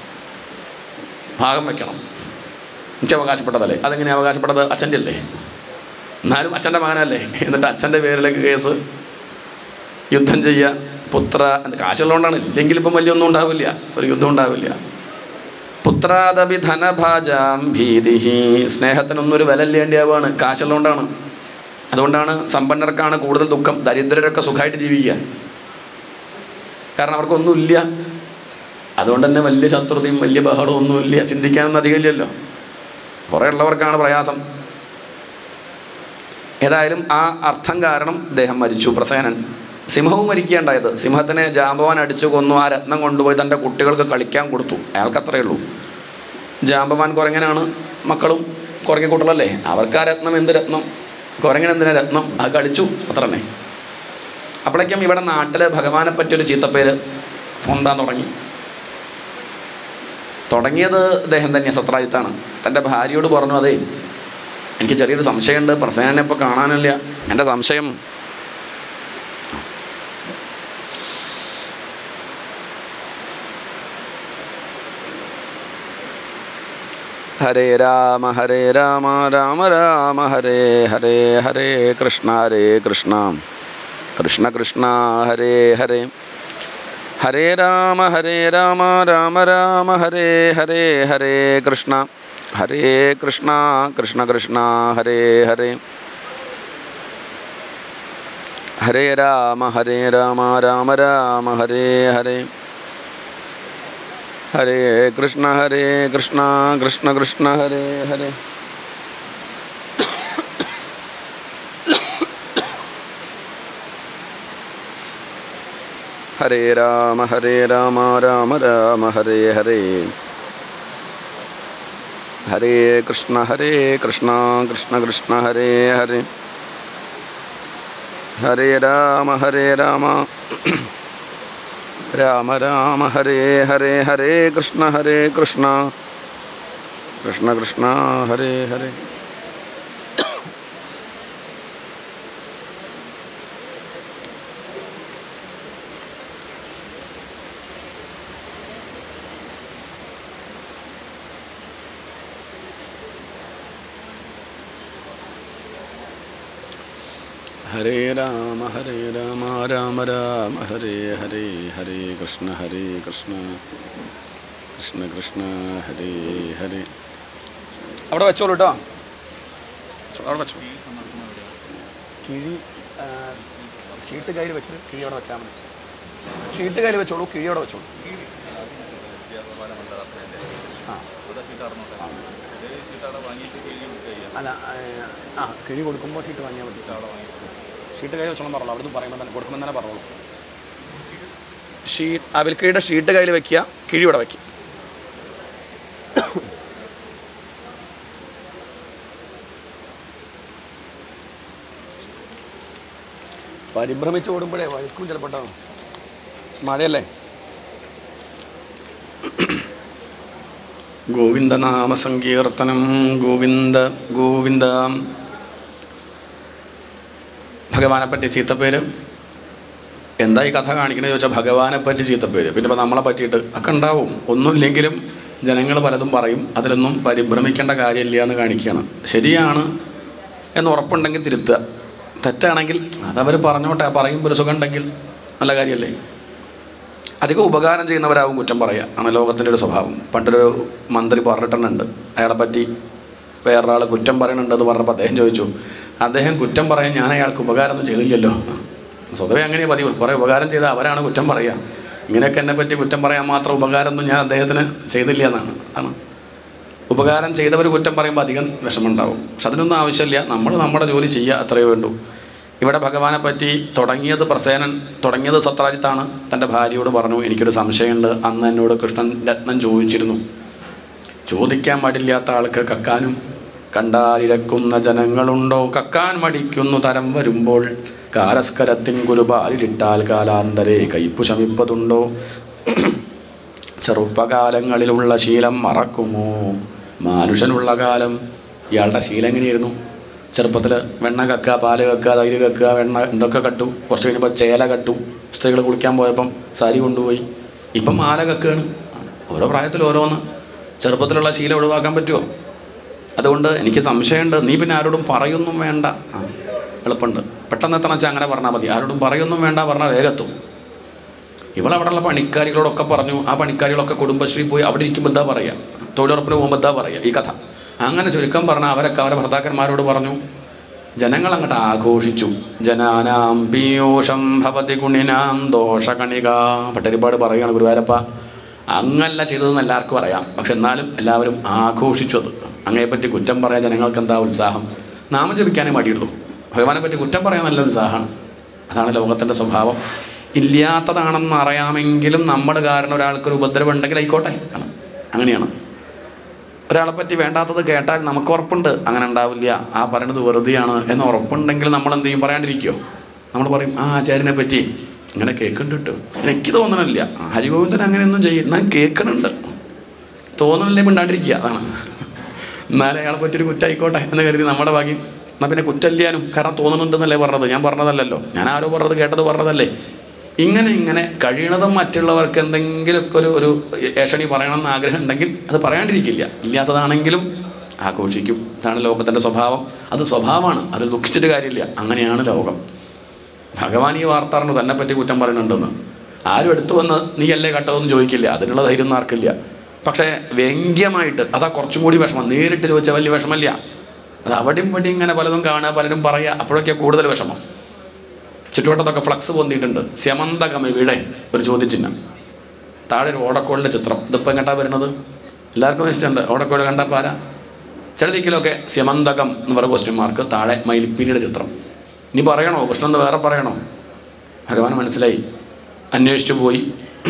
[SPEAKER 1] ഭാഗം വെക്കണം എനിക്ക് അവകാശപ്പെട്ടതല്ലേ അതെങ്ങനെ അവകാശപ്പെട്ടത് അച്ഛൻ്റെ അല്ലേ എന്നാലും അച്ഛൻ്റെ മകനല്ലേ എന്നിട്ട് അച്ഛൻ്റെ പേരിലേക്ക് കേസ് യുദ്ധം ചെയ്യുക പുത്ര കാശുള്ളതുകൊണ്ടാണ് ഇല്ലെങ്കിൽ ഇപ്പം വലിയ ഒന്നും ഉണ്ടാവില്ല ഒരു യുദ്ധം ഉണ്ടാവില്ല പുത്രാദപി ധനഭാജാം ഭീതി സ്നേഹത്തിനൊന്നും ഒരു വില ഇല്ലേണ്ടിയാവുകയാണ് കാശുള്ളതുകൊണ്ടാണ് അതുകൊണ്ടാണ് സമ്പന്നർക്കാണ് കൂടുതൽ ദുഃഖം ദരിദ്രരൊക്കെ സുഖമായിട്ട് ജീവിക്കുക കാരണം അവർക്കൊന്നുമില്ല അതുകൊണ്ട് തന്നെ വലിയ ശത്രുതയും വലിയ ബഹളവും ഒന്നുമില്ല ചിന്തിക്കാനൊന്നും അധികമില്ലല്ലോ കുറേ ഉള്ളവർക്കാണ് പ്രയാസം ഏതായാലും ആ അർത്ഥം കാരണം അദ്ദേഹം മരിച്ചു പ്രസേനൻ സിംഹവും മരിക്കുകയുണ്ടായത് സിംഹത്തിനെ ജാമ്പവാൻ അടിച്ചു കൊന്നു ആ രത്നം കൊണ്ടുപോയി തൻ്റെ കുട്ടികൾക്ക് കളിക്കാൻ കൊടുത്തു അയാൾക്ക് അത്രയേ ഉള്ളൂ ജാമ്പവാൻ കുരങ്ങനാണ് മക്കളും കുരങ്ങിക്കുട്ടളല്ലേ അവർക്ക് ആ രത്നം എന്ത് രത്നം കുരങ്ങൻ എന്തിനാ രത്നം അത് കളിച്ചു അത്ര തന്നെ അപ്പോഴേക്കും ഇവിടെ നാട്ടിൽ ഭഗവാനെ പറ്റിയൊരു ചീത്തപ്പേര് പൊന്താൻ തുടങ്ങി തുടങ്ങിയത് അദ്ദേഹം തന്നെ സത്രാജിത്താണ് തൻ്റെ ഭാര്യയോട് പറഞ്ഞു അതേ എനിക്ക് ചെറിയൊരു സംശയമുണ്ട് പ്രസേനെ ഇപ്പോൾ കാണാനില്ല എൻ്റെ സംശയം ഹരേ രാമ ഹരേ രാമ രാമ രാമ ഹരേ ഹരേ ഹരേ കൃഷ്ണ ഹരേ കൃഷ്ണ കൃഷ്ണ കൃഷ്ണ ഹരേ ഹരേ ഹരേ രാമ ഹരേ രാമ രാമ രാമ ഹരേ ഹരേ ഹരേ കൃഷ്ണ ഹരേ കൃഷ്ണ കൃഷ്ണ കൃഷ്ണ ഹരേ ഹരേ ഹരേ രാമ ഹരേ രാമ രാമ രാമ ഹരേ ഹരേ ഹരേ കൃഷ്ണ ഹരേ കൃഷ്ണ കൃഷ്ണ കൃഷ്ണ ഹരേ ഹരേ ഹരേ രാമ ഹരേ രാമ രാമ രാമ ഹരേ ഹരേ ഹരേ കൃഷ്ണ ഹരേ കൃഷ്ണ കൃഷ്ണ കൃഷ്ണ ഹരേ ഹരേ ഹരേ രാമ ഹരേ രാമ രാമ രാമ ഹരേ ഹരേ ഹരേ കൃഷ്ണ ഹരേ കൃഷ്ണ കൃഷ്ണ കൃഷ്ണ ഹരേ ഹരേ ഹരേ രാമ ഹരേ രാമ രാമ രാമ ഹരേ ഹരേ ഹരേ കൃഷ്ണ ഹരേ കൃഷ്ണ കൃഷ്ണ കൃഷ്ണ ഹരേ ഹരേ അവിടെ വെച്ചോളൂ കേട്ടോ അവിടെ വെച്ചോ കിഴി ആ, ഷീട്ട് കയ്യിൽ വെച്ചിട്ട് കിഴി അവിടെ വെച്ചാൽ മതി ഷീട്ട് കയ്യിൽ വെച്ചോളൂ കിഴി അവിടെ വെച്ചോളൂ ആ അല്ല ആ, ആ കിഴി കൊടുക്കുമ്പോൾ ഷീട്ട് വാങ്ങിയാൽ മതി ഷീട്ട് കയ്യിൽ വെച്ചോളം പറഞ്ഞു അവിടുന്ന് പറയുമ്പോൾ തന്നെ കൊടുക്കുമ്പോൾ തന്നെ പറഞ്ഞോളൂ ഷീറ്റ് അവിൽക്കിഴിയുടെ ഷീട്ട് കയ്യിൽ വെക്കുക കിഴി ഇവിടെ വെക്കുക പരിഭ്രമിച്ച് ഓടുമ്പോഴേ വഴുക്കും ചിലപ്പോൾ മഴയല്ലേ ഗോവിന്ദനാമ സങ്കീർത്തനം ഗോവിന്ദ ഗോവിന്ദ ഭഗവാനെ പറ്റി ചീത്തപ്പേര് എന്താ ഈ കഥ കാണിക്കണമെന്ന് ചോദിച്ചാൽ ഭഗവാനെ പറ്റി ചീത്തപ്പേര് പിന്നെ ഇപ്പോൾ നമ്മളെ പറ്റിയിട്ട് ഒക്കെ ഉണ്ടാവും ഒന്നുമില്ലെങ്കിലും ജനങ്ങൾ പലതും പറയും അതിലൊന്നും പരിഭ്രമിക്കേണ്ട കാര്യമില്ല എന്ന് കാണിക്കുകയാണ് ശരിയാണ് എന്ന് ഉറപ്പുണ്ടെങ്കിൽ തിരുത്തുക തെറ്റാണെങ്കിൽ അതവർ പറഞ്ഞോട്ടെ പറയുമ്പോൾ ഒരു സുഖം ഉണ്ടെങ്കിൽ നല്ല കാര്യമല്ലേ അധികം ഉപകാരം ചെയ്യുന്നവരാവും കുറ്റം പറയുക ആണ് ലോകത്തിൻ്റെ ഒരു സ്വഭാവം പണ്ടൊരു മന്ത്രി പറഞ്ഞിട്ടുണ്ട് അയാളെ പറ്റി വേറൊരാൾ കുറ്റം പറയുന്നുണ്ടെന്ന് പറഞ്ഞപ്പോൾ അദ്ദേഹം ചോദിച്ചു അദ്ദേഹം കുറ്റം പറയാൻ ഞാൻ അയാൾക്ക് ഉപകാരമൊന്നും ചെയ്തില്ലല്ലോ സ്വതവേ അങ്ങനെ പതിവ് കുറേ ഉപകാരം ചെയ്ത അവരാണ് കുറ്റം പറയുക ഇങ്ങനെയൊക്കെ എന്നെ പറ്റി കുറ്റം പറയാൻ മാത്രം ഉപകാരമൊന്നും ഞാൻ അദ്ദേഹത്തിന് ചെയ്തില്ല എന്നാണ് ആണ് ഉപകാരം ചെയ്തവർ കുറ്റം പറയുമ്പോൾ അധികം വിഷമമുണ്ടാവും പക്ഷെ അതിനൊന്നും ആവശ്യമില്ല നമ്മൾ നമ്മുടെ ജോലി ചെയ്യുക അത്രയേ വേണ്ടൂ ഇവിടെ ഭഗവാനെ പറ്റി തുടങ്ങിയത് പ്രസേനൻ തുടങ്ങിയത് സത്രാജിത്താണ് തൻ്റെ ഭാര്യയോട് പറഞ്ഞു എനിക്കൊരു സംശയമുണ്ട് അന്ന് എന്നോട് കൃഷ്ണൻ രത്നം ചോദിച്ചിരുന്നു ചോദിക്കാൻ പാടില്ലാത്ത ആൾക്ക് കക്കാനും കണ്ടാലിരക്കുന്ന ജനങ്ങളുണ്ടോ കക്കാൻ മടിക്കുന്നു തരം വരുമ്പോൾ കാരസ്കരത്തിൻ കുരുപാലിലിട്ടാൽ കാലാന്തരെ കയ്പു ശമിപ്പതുണ്ടോ ചെറുപ്പകാലങ്ങളിലുള്ള ശീലം മറക്കുമോ മാനുഷനുള്ള കാലം ഇയാളുടെ ശീലം എങ്ങനെയായിരുന്നു ചെറുപ്പത്തിൽ വെണ്ണ കക്കുക പാല് കക്കുക തൈര് കക്കുക വെണ്ണ എന്തൊക്കെ കട്ടു കുറച്ച് കഴിഞ്ഞപ്പോൾ ചേല കട്ടു സ്ത്രീകൾ കുളിക്കാൻ പോയപ്പം സാരി കൊണ്ടുപോയി ഇപ്പം മാല കക്കുകയാണ് ഓരോ പ്രായത്തിൽ ഓരോന്ന് ചെറുപ്പത്തിലുള്ള ശീലം ഒഴിവാക്കാൻ പറ്റുമോ അതുകൊണ്ട് എനിക്ക് സംശയമുണ്ട് നീ പിന്നെ ആരോടും പറയൊന്നും വേണ്ട ആ എളുപ്പമുണ്ട് പെട്ടെന്ന് എത്തണം വെച്ചാൽ അങ്ങനെ പറഞ്ഞാൽ മതി ആരോടും പറയൊന്നും വേണ്ട പറഞ്ഞാൽ വേഗത്തും ഇവളവിടെയുള്ള പണിക്കാരികളോടൊക്കെ പറഞ്ഞു ആ പണിക്കാരികളൊക്കെ കുടുംബശ്രീ പോയി അവിടെ ഇരിക്കുമ്പോൾ എന്താ പറയുക തൊഴിലുറപ്പിന് പോകുമ്പോൾ എന്താ പറയുക ഈ കഥ അങ്ങനെ ചുരുക്കം പറഞ്ഞാൽ അവരൊക്കെ അവരെ ഭർത്താക്കന്മാരോട് പറഞ്ഞു ജനങ്ങൾ അങ്ങോട്ട് ആഘോഷിച്ചു ജനാനാം പീയൂഷം ഭവതി ഗുണിനാം ദോഷകണിക പട്ടരിപ്പാട് പറയുകയാണ് ഗുരുവായൂരപ്പ അങ്ങല്ല ചെയ്തതെന്ന് എല്ലാവർക്കും അറിയാം പക്ഷെ എന്നാലും എല്ലാവരും ആഘോഷിച്ചു അത് അങ്ങയെപ്പറ്റി കുറ്റം പറയാൻ ജനങ്ങൾക്ക് എന്താ ഉത്സാഹം നാമം ജപിക്കാനേ മടിയുള്ളൂ ഭഗവാനെ പറ്റി കുറ്റം പറയാൻ നല്ല ഉത്സാഹമാണ് അതാണ് ലോകത്തിൻ്റെ സ്വഭാവം ഇല്ലാത്തതാണെന്ന് അറിയാമെങ്കിലും നമ്മൾ കാരണം ഒരാൾക്കൊരു ഉപദ്രവം ഉണ്ടെങ്കിൽ ആയിക്കോട്ടെ ആണ്. അങ്ങനെയാണ് ഒരാളെ പറ്റി വേണ്ടാത്തത് കേട്ടാൽ നമുക്ക് ഉറപ്പുണ്ട് അങ്ങനെ ഉണ്ടാവില്ല ആ പറയണത് വെറുതെയാണ് എന്ന് ഉറപ്പുണ്ടെങ്കിൽ നമ്മൾ എന്ത് ചെയ്യും പറയാണ്ടിരിക്കുമോ നമ്മൾ പറയും ആ ആചാര്യനെ പറ്റി ഇങ്ങനെ കേൾക്കുന്നുണ്ട് കേട്ടോ എനിക്ക് തോന്നണില്ല ഹരിഗോവിന്ദൻ അങ്ങനെയൊന്നും ചെയ്യും ഞാൻ കേൾക്കണുണ്ട് തോന്നണില്ലേ മിണ്ടാണ്ടിരിക്കുക അതാണ് എന്നാലേ അയാളെ പറ്റിയൊരു കുറ്റായിക്കോട്ടെ എന്ന് കരുതി നമ്മുടെ ഭാഗ്യം എന്നാൽ പിന്നെ കുറ്റല്ലാനും കാരണം തോന്നുന്നുണ്ടെന്നല്ലേ പറഞ്ഞത് ഞാൻ പറഞ്ഞതല്ലല്ലോ ഞാൻ ആരോ പറഞ്ഞത് കേട്ടത് പറഞ്ഞതല്ലേ ഇങ്ങനെ ഇങ്ങനെ കഴിയണതും മറ്റുള്ളവർക്ക് എന്തെങ്കിലുമൊക്കെ ഒരു ഒരു ഏഷണി പറയണമെന്ന് ആഗ്രഹം ഉണ്ടെങ്കിൽ അത് പറയാണ്ടിരിക്കില്ല ഇല്ലാത്തതാണെങ്കിലും ആഘോഷിക്കും ഇതാണ് ലോകത്തിൻ്റെ സ്വഭാവം അത് സ്വഭാവമാണ് അത് ദുഃഖിച്ചിട്ട് കാര്യമില്ല അങ്ങനെയാണ് ലോകം ഭഗവാൻ ഈ വാർത്ത അറിഞ്ഞു തന്നെ പറ്റി കുറ്റം പറയുന്നുണ്ടെന്ന് ആരും എടുത്തു വന്ന് നീ അല്ലേ കട്ടതെന്ന് ചോദിക്കില്ല അതിനുള്ള ധൈര്യം ഒന്നും ആർക്കില്ല പക്ഷേ വ്യംഗ്യമായിട്ട് അതാ കുറച്ചും കൂടി വിഷമം നേരിട്ട് ചോദിച്ചാൽ വലിയ വിഷമമില്ല അത് അവിടെയും ഇവിടെയും ഇങ്ങനെ പലതും കാണുക പലരും പറയുക അപ്പോഴൊക്കെ കൂടുതൽ വിഷമം ചുറ്റുവട്ടത്തൊക്കെ ഫ്ലക്സ് പൊന്തിയിട്ടുണ്ട് സ്യമന്തകം ഇവിടെ ഒരു ചോദ്യചിഹ്നം താഴെ ഒരു ഓടക്കോളിൻ്റെ ചിത്രം ഇതിപ്പോൾ എങ്ങോട്ടാ വരുന്നത് എല്ലാവർക്കും നിശ്ചയമുണ്ട് ഓടക്കോട് കണ്ടാൽ പാരാ ചില ദിക്കിലൊക്കെ സ്യമന്തകം എന്ന് പറയുന്ന ക്വസ്റ്റ്യൻ മാർക്ക് താഴെ മയിൽപ്പീലിയുടെ ചിത്രം ഇനി പറയണോ കൃഷ്ണൻ എന്ന് വേറെ പറയണോ ഭഗവാൻ മനസ്സിലായി അന്വേഷിച്ചു പോയി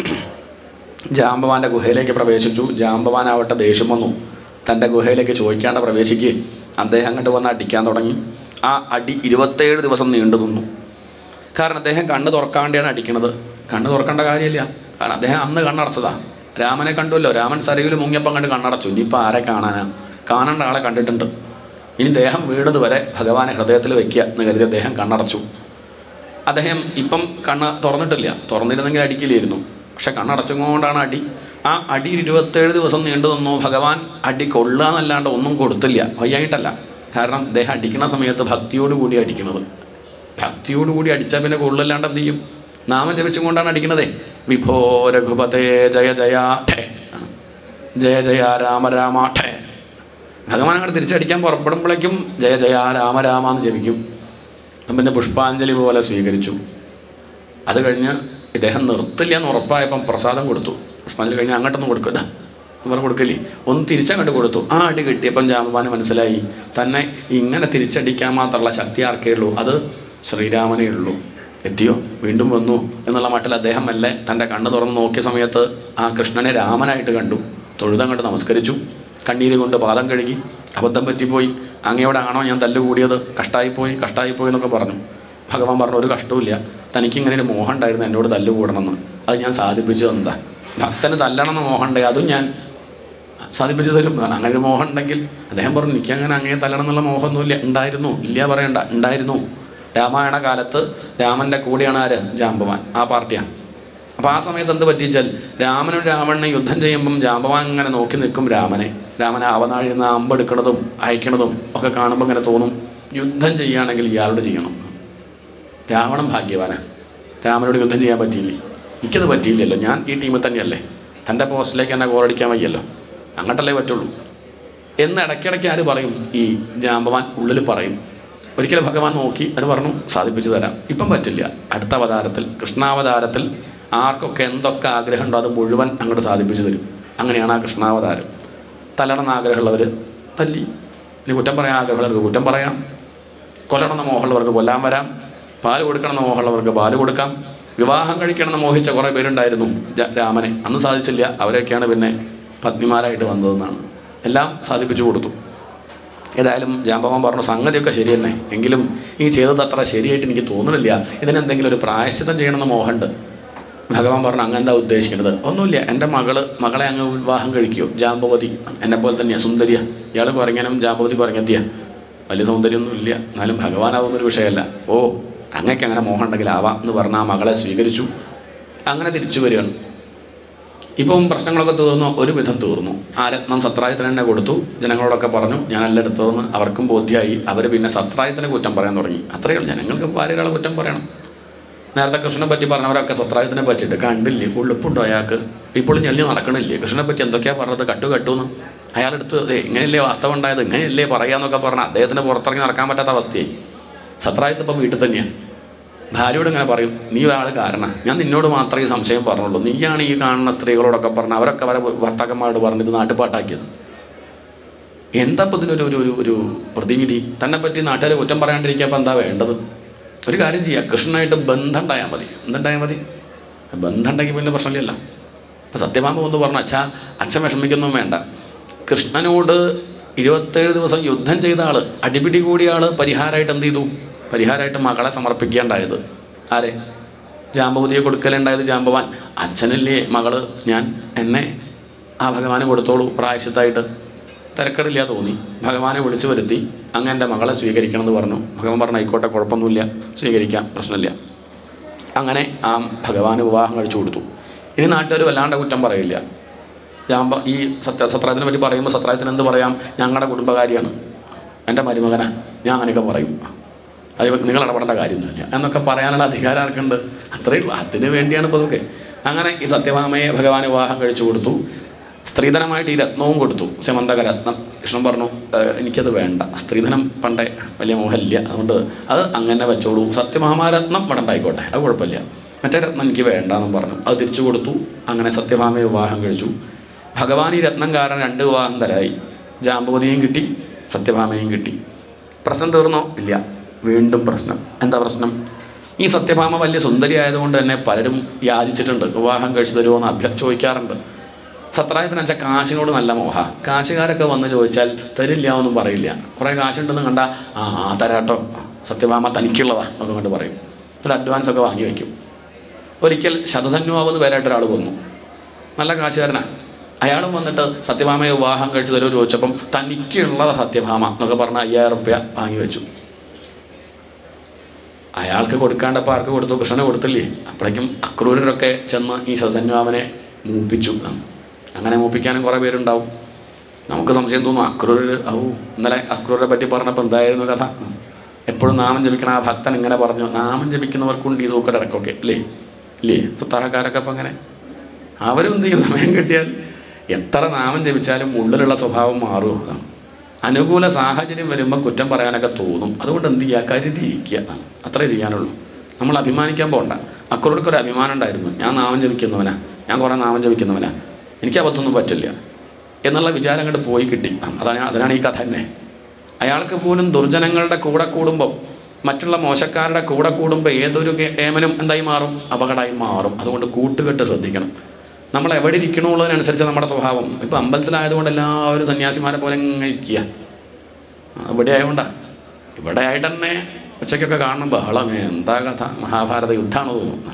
[SPEAKER 1] ജാമ്പവാൻ്റെ ഗുഹയിലേക്ക് പ്രവേശിച്ചു ജാമ്പവാനാവട്ടെ ദേഷ്യം വന്നു തൻ്റെ ഗുഹയിലേക്ക് ചോദിക്കാണ്ട് പ്രവേശിക്കുകയും അദ്ദേഹം അങ്ങോട്ട് വന്ന് അടിക്കാൻ തുടങ്ങി ആ അടി ഇരുപത്തേഴ് ദിവസം നീണ്ടു നിന്നു കാരണം അദ്ദേഹം കണ്ണ് തുറക്കാണ്ടാണ് അടിക്കണത് കണ്ണ് തുറക്കേണ്ട കാര്യമില്ല കാരണം അദ്ദേഹം അന്ന് കണ്ണടച്ചതാ രാമനെ കണ്ടുവല്ലോ രാമൻ സരയിൽ മുങ്ങിയപ്പം കണ്ട് കണ്ണടച്ചു ഇനിയിപ്പോൾ ആരെ കാണാനാ കാണേണ്ട ആളെ കണ്ടിട്ടുണ്ട് ഇനി ദേഹം വീണത് വരെ ഭഗവാനെ ഹൃദയത്തിൽ വെക്കുക എന്ന് കരുതി അദ്ദേഹം കണ്ണടച്ചു അദ്ദേഹം ഇപ്പം കണ്ണ് തുറന്നിട്ടില്ല തുറന്നിരുന്നെങ്കിൽ അടിക്കില്ലായിരുന്നു പക്ഷെ കണ്ണടച്ചുകൊണ്ടാണ് അടി ആ അടി ഇരുപത്തേഴ് ദിവസം നീണ്ടു നിന്നു ഭഗവാൻ അടി കൊള്ളുക എന്നല്ലാണ്ട് ഒന്നും കൊടുത്തില്ല വയ്യായിട്ടല്ല കാരണം അദ്ദേഹം അടിക്കുന്ന സമയത്ത് ഭക്തിയോടുകൂടി അടിക്കുന്നത് ഭക്തിയോടുകൂടി അടിച്ചാൽ പിന്നെ കൊള്ളില്ലാണ്ട് എന്ത് ചെയ്യും നാമം ജപിച്ചും കൊണ്ടാണ് അടിക്കുന്നതേ വിഭോ രഘുപതേ ജയ ജയ ഠേ ആണ്. ജയ ജയ രാമ രാമ ഠേ ഭഗവാൻ അങ്ങോട്ട് തിരിച്ചടിക്കാൻ പുറപ്പെടുമ്പോഴേക്കും ജയ ജയ രാമ രാമ എന്ന് ജപിക്കും അപ്പം പിന്നെ പുഷ്പാഞ്ജലി പോലെ സ്വീകരിച്ചു അത് കഴിഞ്ഞ് ഇദ്ദേഹം നിർത്തില്ല എന്ന് ഉറപ്പായപ്പം പ്രസാദം കൊടുത്തു പുഷ്പാഞ്ജലി കഴിഞ്ഞ് അങ്ങോട്ടൊന്നും കൊടുക്കുക ഇവർ കൊടുക്കില്ലേ ഒന്ന് തിരിച്ചങ്ങോട്ട് കൊടുത്തു ആ അടി കിട്ടിയപ്പം ജാമ്പവാന് മനസ്സിലായി തന്നെ ഇങ്ങനെ തിരിച്ചടിക്കാൻ മാത്രമുള്ള ശക്തി ആർക്കേ ഉള്ളൂ അത് ശ്രീരാമനേ ഉള്ളൂ എത്തിയോ വീണ്ടും വന്നു എന്നുള്ള മട്ടിൽ അദ്ദേഹം മെല്ലെ തൻ്റെ കണ്ണ് തുറന്ന് നോക്കിയ സമയത്ത് ആ കൃഷ്ണനെ രാമനായിട്ട് കണ്ടു തൊഴുതങ്ങോട്ട് നമസ്കരിച്ചു കണ്ണീര് കൊണ്ട് പാദം കഴുകി അബദ്ധം പറ്റിപ്പോയി അങ്ങയോടാണോ ഞാൻ തല്ലുകൂടിയത് കഷ്ടായിപ്പോയി കഷ്ടായിപ്പോയി എന്നൊക്കെ പറഞ്ഞു ഭഗവാൻ പറഞ്ഞു ഒരു കഷ്ടവുമില്ല തനിക്ക് ഇങ്ങനെ ഒരു മോഹം ഉണ്ടായിരുന്നു എന്നോട് തല്ലുകൂടണമെന്ന് അത് ഞാൻ സാധിപ്പിച്ചു തന്നതാ ഭക്തന് തല്ലണം എന്ന മോഹം ഉണ്ടായി അതും ഞാൻ സാധിപ്പിച്ചു തരും കാരണം അങ്ങനെ ഒരു മോഹം ഉണ്ടെങ്കിൽ അദ്ദേഹം പറഞ്ഞു എനിക്ക് അങ്ങനെ അങ്ങനെ തല്ലണം എന്നുള്ള മോഹമൊന്നുമില്ല ഉണ്ടായിരുന്നു ഇല്ല പറയണ്ട ഉണ്ടായിരുന്നു രാമായണ കാലത്ത് രാമൻ്റെ കൂടെയാണ് ആര് ജാമ്പവാൻ ആ പാർട്ടിയാണ് അപ്പോൾ ആ സമയത്ത് എന്ത് പറ്റിച്ചാൽ രാമനും രാവണനും യുദ്ധം ചെയ്യുമ്പം ജാമ്പവാൻ ഇങ്ങനെ നോക്കി നിൽക്കും രാമനെ രാമനെ അവനാഴിൽ നിന്ന് അമ്പെടുക്കണതും അയക്കണതും ഒക്കെ കാണുമ്പോൾ ഇങ്ങനെ തോന്നും യുദ്ധം ചെയ്യുകയാണെങ്കിൽ ഇയാളോട് ചെയ്യണം രാവണൻ ഭാഗ്യവാനാണ് രാമനോട് യുദ്ധം ചെയ്യാൻ പറ്റിയില്ലേ എനിക്കത് പറ്റിയില്ലല്ലോ ഞാൻ ഈ ടീമിൽ തന്നെയല്ലേ തൻ്റെ പോസ്റ്റിലേക്ക് എന്നെ ഗോളടിക്കാൻ വയ്യല്ലോ അങ്ങോട്ടല്ലേ പറ്റുള്ളൂ എന്ന് ഇടയ്ക്കിടയ്ക്ക് ആര് പറയും ഈ ജാമ്പവാൻ ഉള്ളിൽ പറയും ഒരിക്കലും ഭഗവാൻ നോക്കി അത് പറഞ്ഞു സാധിപ്പിച്ചു തരാം ഇപ്പം പറ്റില്ല അടുത്ത അവതാരത്തിൽ കൃഷ്ണാവതാരത്തിൽ ആർക്കൊക്കെ എന്തൊക്കെ ആഗ്രഹമുണ്ടോ അത് മുഴുവൻ അങ്ങോട്ട് സാധിപ്പിച്ചു തരും അങ്ങനെയാണ് ആ കൃഷ്ണാവതാരം തല്ലണമെന്ന് ആഗ്രഹമുള്ളവർ തല്ലി ഇനി കുറ്റം പറയാൻ ആഗ്രഹമുള്ളവർക്ക് കുറ്റം പറയാം കൊല്ലണമെന്ന് മോഹമുള്ളവർക്ക് കൊല്ലാൻ വരാം പാല് കൊടുക്കണമെന്ന് മോഹമുള്ളവർക്ക് പാല് കൊടുക്കാം വിവാഹം കഴിക്കണമെന്ന് മോഹിച്ച കുറേ പേരുണ്ടായിരുന്നു ജ- രാമനെ അന്ന് സാധിച്ചില്ല അവരൊക്കെയാണ് പിന്നെ പത്നിമാരായിട്ട് വന്നതെന്നാണ് എല്ലാം സാധിപ്പിച്ചു കൊടുത്തു ഏതായാലും ജാമ്പവൻ പറഞ്ഞു സംഗതിയൊക്കെ ശരി തന്നെ എങ്കിലും ഈ ചെയ്തത് അത്ര ശരിയായിട്ട് എനിക്ക് തോന്നുന്നില്ല ഇതിനെന്തെങ്കിലും ഒരു പ്രായശ്ചിത്തം ചെയ്യണമെന്ന് മോഹമുണ്ട് ഭഗവാൻ പറഞ്ഞു അങ്ങ് എന്താ ഉദ്ദേശിക്കുന്നത് ഒന്നുമില്ല എൻ്റെ മകള് മകളെ അങ്ങ് വിവാഹം കഴിക്കുമോ ജാമ്പവതി എന്നെ പോലെ തന്നെയാണ് സുന്ദരിയ ഇയാൾ കുറങ്ങനും ജാമ്പവതി കുറങ്ങെത്തിയ വലിയ സൗന്ദര്യമൊന്നും ഇല്ല എന്നാലും ഭഗവാൻ അതൊന്നൊരു വിഷയമല്ല ഓ അങ്ങക്ക് അങ്ങനെ മോഹം ഉണ്ടെങ്കിൽ ആവാം എന്ന് പറഞ്ഞ ആ മകളെ സ്വീകരിച്ചു അങ്ങനെ തിരിച്ചു വരികയാണ് ഇപ്പം പ്രശ്നങ്ങളൊക്കെ തീർന്നു ഒരു വിധം തീർന്നു ആ രത്നം സത്രായത്തിന് തന്നെ കൊടുത്തു ജനങ്ങളോടൊക്കെ പറഞ്ഞു ഞാനല്ല എടുത്തതെന്ന് അവർക്കും ബോധ്യമായി അവർ പിന്നെ സത്രായത്തിന് കുറ്റം പറയാൻ തുടങ്ങി അത്രയേ ഉള്ളൂ ജനങ്ങൾക്ക് ഭാര്യകളെ കുറ്റം പറയണം നേരത്തെ കൃഷ്ണനെ പറ്റി പറഞ്ഞവരൊക്കെ സത്രായത്തിനെ പറ്റിയിട്ട് കണ്ടില്ലേ ഉള്ളിപ്പുണ്ടോ അയാൾക്ക് ഇപ്പോഴും ഞെള്ളി നടക്കണില്ലേ കൃഷ്ണനെ പറ്റി എന്തൊക്കെയാ പറഞ്ഞത് കട്ടു കട്ടു എന്ന് അയാളെടുത്ത് "ദേ, ഇങ്ങനെയല്ലേ വാസ്തവം ഉണ്ടായത് ഇങ്ങനെയല്ലേ പറയാന്നൊക്കെ പറഞ്ഞ് അദ്ദേഹത്തിന് പുറത്തിറങ്ങി നടക്കാൻ പറ്റാത്ത അവസ്ഥയായി സത്രായത്ത് ഇപ്പം വീട്ടിൽ തന്നെയാണ് ഭാര്യയോട് ഇങ്ങനെ പറയും നീ ഒരാൾ കാരണം ഞാൻ നിന്നോട് മാത്രമേ ഈ സംശയം പറഞ്ഞുള്ളൂ നീയാണ് ഈ കാണുന്ന സ്ത്രീകളോടൊക്കെ പറഞ്ഞ് അവരൊക്കെ അവരെ ഭർത്താക്കന്മാരോട് പറഞ്ഞ് ഇത് നാട്ടുപാട്ടാക്കിയത് എന്താ ഇപ്പം ഇതിനൊരു ഒരു ഒരു ഒരു പ്രതിവിധി തന്നെ പറ്റി നാട്ടുകാർ കുറ്റം പറയാണ്ടിരിക്കാൻ ഇപ്പം എന്താ വേണ്ടത് ഒരു കാര്യം ചെയ്യുക കൃഷ്ണനായിട്ട് ബന്ധം ഉണ്ടായാൽ മതി എന്തുണ്ടായാൽ മതി ബന്ധം ഉണ്ടെങ്കിൽ പിന്നെ പ്രശ്നമില്ലല്ലോ ഇപ്പം സത്യഭാമ ഒന്ന് പറഞ്ഞു അച്ഛാ അച്ഛൻ വിഷമിക്കൊന്നും വേണ്ട കൃഷ്ണനോട് ഇരുപത്തേഴ് ദിവസം യുദ്ധം ചെയ്ത ആള് അടിപിടി കൂടിയ ആള് പരിഹാരമായിട്ട് എന്ത് ചെയ്തു പരിഹാരമായിട്ട് മകളെ സമർപ്പിക്കുകയുണ്ടായത് ആരെ ജാമ്പവതിയെ കൊടുക്കലുണ്ടായത് ജാമ്പവാൻ അച്ഛനല്ലേ മകള് ഞാൻ എന്നെ ആ ഭഗവാന് കൊടുത്തോളൂ പ്രായശ്യത്തായിട്ട് തിരക്കടില്ല തോന്നി ഭഗവാനെ വിളിച്ചു വരുത്തി അങ്ങ് എൻ്റെ മകളെ സ്വീകരിക്കണം എന്ന് പറഞ്ഞു ഭഗവാൻ പറഞ്ഞു ആയിക്കോട്ടെ കുഴപ്പമൊന്നുമില്ല സ്വീകരിക്കാം പ്രശ്നമില്ല അങ്ങനെ ആ ഭഗവാന് വിവാഹം കഴിച്ചു കൊടുത്തു ഇനി നാട്ടുകാർ വല്ലാണ്ട് കുറ്റം പറയില്ല ജാമ്പ ഈ സത്യ സത്രായത്തിനെ പറ്റി പറയുമ്പോൾ സത്രായത്തിന് എന്ത് പറയാം ഞങ്ങളുടെ കുടുംബകാരിയാണ് എൻ്റെ മരുമകനാ ഞാൻ അങ്ങനെയൊക്കെ പറയും അത് നിങ്ങൾ ഇടപെടേണ്ട കാര്യമൊന്നുമില്ല എന്നൊക്കെ പറയാനുള്ള അധികാരം ആർക്കുണ്ട് അത്രയേ ഉള്ളൂ അതിന് വേണ്ടിയാണ് ഇപ്പോൾ ഇതൊക്കെ അങ്ങനെ ഈ സത്യഭാമയെ ഭഗവാൻ വിവാഹം കഴിച്ചു കൊടുത്തു സ്ത്രീധനമായിട്ട് ഈ രത്നവും കൊടുത്തു സമന്തക രത്നം കൃഷ്ണൻ പറഞ്ഞു "ഏഹ്, എനിക്കത് വേണ്ട സ്ത്രീധനം പണ്ടേ വലിയ മോഹമില്ല അതുകൊണ്ട് അത് അങ്ങനെ വെച്ചോളൂ സത്യഭാമാരത്നം ഇവിടെ ഉണ്ടായിക്കോട്ടെ അത് കുഴപ്പമില്ല മറ്റേ രത്നം എനിക്ക് വേണ്ട എന്നും പറഞ്ഞു അത് തിരിച്ചു കൊടുത്തു അങ്ങനെ സത്യഭാമയെ വിവാഹം കഴിച്ചു ഭഗവാൻ ഈ രത്നം കാരണം രണ്ട് വിവാഹം തരായി ജാമ്പവതിയും കിട്ടി സത്യഭാമയും കിട്ടി പ്രശ്നം തീർന്നോ ഇല്ല വീണ്ടും പ്രശ്നം എന്താ പ്രശ്നം ഈ സത്യഭാമ വലിയ സുന്ദരി ആയതുകൊണ്ട് തന്നെ പലരും യാചിച്ചിട്ടുണ്ട് വിവാഹം കഴിച്ചു തരുമോ എന്ന് അഭ്യ ചോദിക്കാറുണ്ട് സത്രായത്തിന് വെച്ചാൽ കാശിനോട് നല്ല മോഹ കാശുകാരൊക്കെ വന്ന് ചോദിച്ചാൽ തരില്ല എന്നും പറയില്ല കുറേ കാശുണ്ടെന്ന് കണ്ടാൽ ആ ആ തരാട്ടോ സത്യഭാമ തനിക്കുള്ളതാ എന്നൊക്കെ കൊണ്ട് പറയും ഒരു അഡ്വാൻസ് ഒക്കെ വാങ്ങി വയ്ക്കും ഒരിക്കൽ ശതധന്വാവെന്ന് പേരായിട്ട് ഒരാൾ വന്നു നല്ല കാശുകാരനാ അയാളും വന്നിട്ട് സത്യഭാമയെ വിവാഹം കഴിച്ചു തരുമോ ചോദിച്ചപ്പം തനിക്കുള്ളതാ സത്യഭാമ എന്നൊക്കെ പറഞ്ഞ അയ്യായിരം റുപ്യ വാങ്ങി വെച്ചു അയാൾക്ക് കൊടുക്കാണ്ടപ്പോൾ ആർക്ക് കൊടുത്തു കൃഷ്ണന് കൊടുത്തില്ലേ അപ്പോഴേക്കും അക്രൂരരൊക്കെ ചെന്ന് ഈ ശതന്വാമനെ മൂപ്പിച്ചു അങ്ങനെ മൂപ്പിക്കാനും കുറേ പേരുണ്ടാവും നമുക്ക് സംശയം തോന്നും അക്രൂരർ ഔ ഇന്നലെ അക്രൂരരെ പറ്റി പറഞ്ഞപ്പോൾ എന്തായിരുന്നു കഥ എപ്പോഴും നാമം ജപിക്കണ ആ ഭക്തൻ ഇങ്ങനെ പറഞ്ഞു നാമം ജപിക്കുന്നവർക്കുണ്ട് ഈ സൂക്കട ഇടക്കൊക്കെ അല്ലേ ഇല്ലേ പുസ്തകക്കാരൊക്കെ അപ്പം അങ്ങനെ അവരും എന്ത് ചെയ്യും സമയം കിട്ടിയാൽ എത്ര നാമം ജപിച്ചാലും ഉള്ളിലുള്ള സ്വഭാവം മാറുമോ അതാണ് അനുകൂല സാഹചര്യം വരുമ്പോൾ കുറ്റം പറയാനൊക്കെ തോന്നും അതുകൊണ്ട് എന്ത് ചെയ്യുക കരുതിയിരിക്കുക അതാണ് അത്രേ ചെയ്യാനുള്ളൂ നമ്മൾ അഭിമാനിക്കാൻ പോകണ്ട അക്രോടൊക്കെ ഒരു അഭിമാനം ഉണ്ടായിരുന്നു ഞാൻ നാമം ജപിക്കുന്നവനാ ഞാൻ കുറേ നാമം ജപിക്കുന്നവനാ എനിക്ക് അബദ്ധമൊന്നും പറ്റില്ല എന്നുള്ള വിചാരം അങ്ങോട്ട് പോയി കിട്ടി അതാണ് അതിനാണ് ഈ കഥ തന്നെ അയാൾക്ക് പോലും ദുർജനങ്ങളുടെ കൂടെ കൂടുമ്പോൾ മറ്റുള്ള മോശക്കാരുടെ കൂടെ കൂടുമ്പോൾ ഏതൊരു ഗേ- ഏമനും എന്തായി മാറും അപകടമായി മാറും അതുകൊണ്ട് കൂട്ടുകെട്ട് ശ്രദ്ധിക്കണം നമ്മൾ എവിടെ ഇരിക്കണമുള്ളതിനനുസരിച്ച് നമ്മുടെ സ്വഭാവം ഇപ്പം അമ്പലത്തിലായതുകൊണ്ട് എല്ലാവരും സന്യാസിമാരെ പോലെ ഇങ്ങനെ ഇരിക്കുക ആ, ഇവിടെ ആയതുകൊണ്ടാ ഇവിടെ ആയിട്ട് തന്നെ ഉച്ചയ്ക്കൊക്കെ കാണും ബഹളം എന്താ കഥ മഹാഭാരത യുദ്ധമാണോ തോന്നുന്നു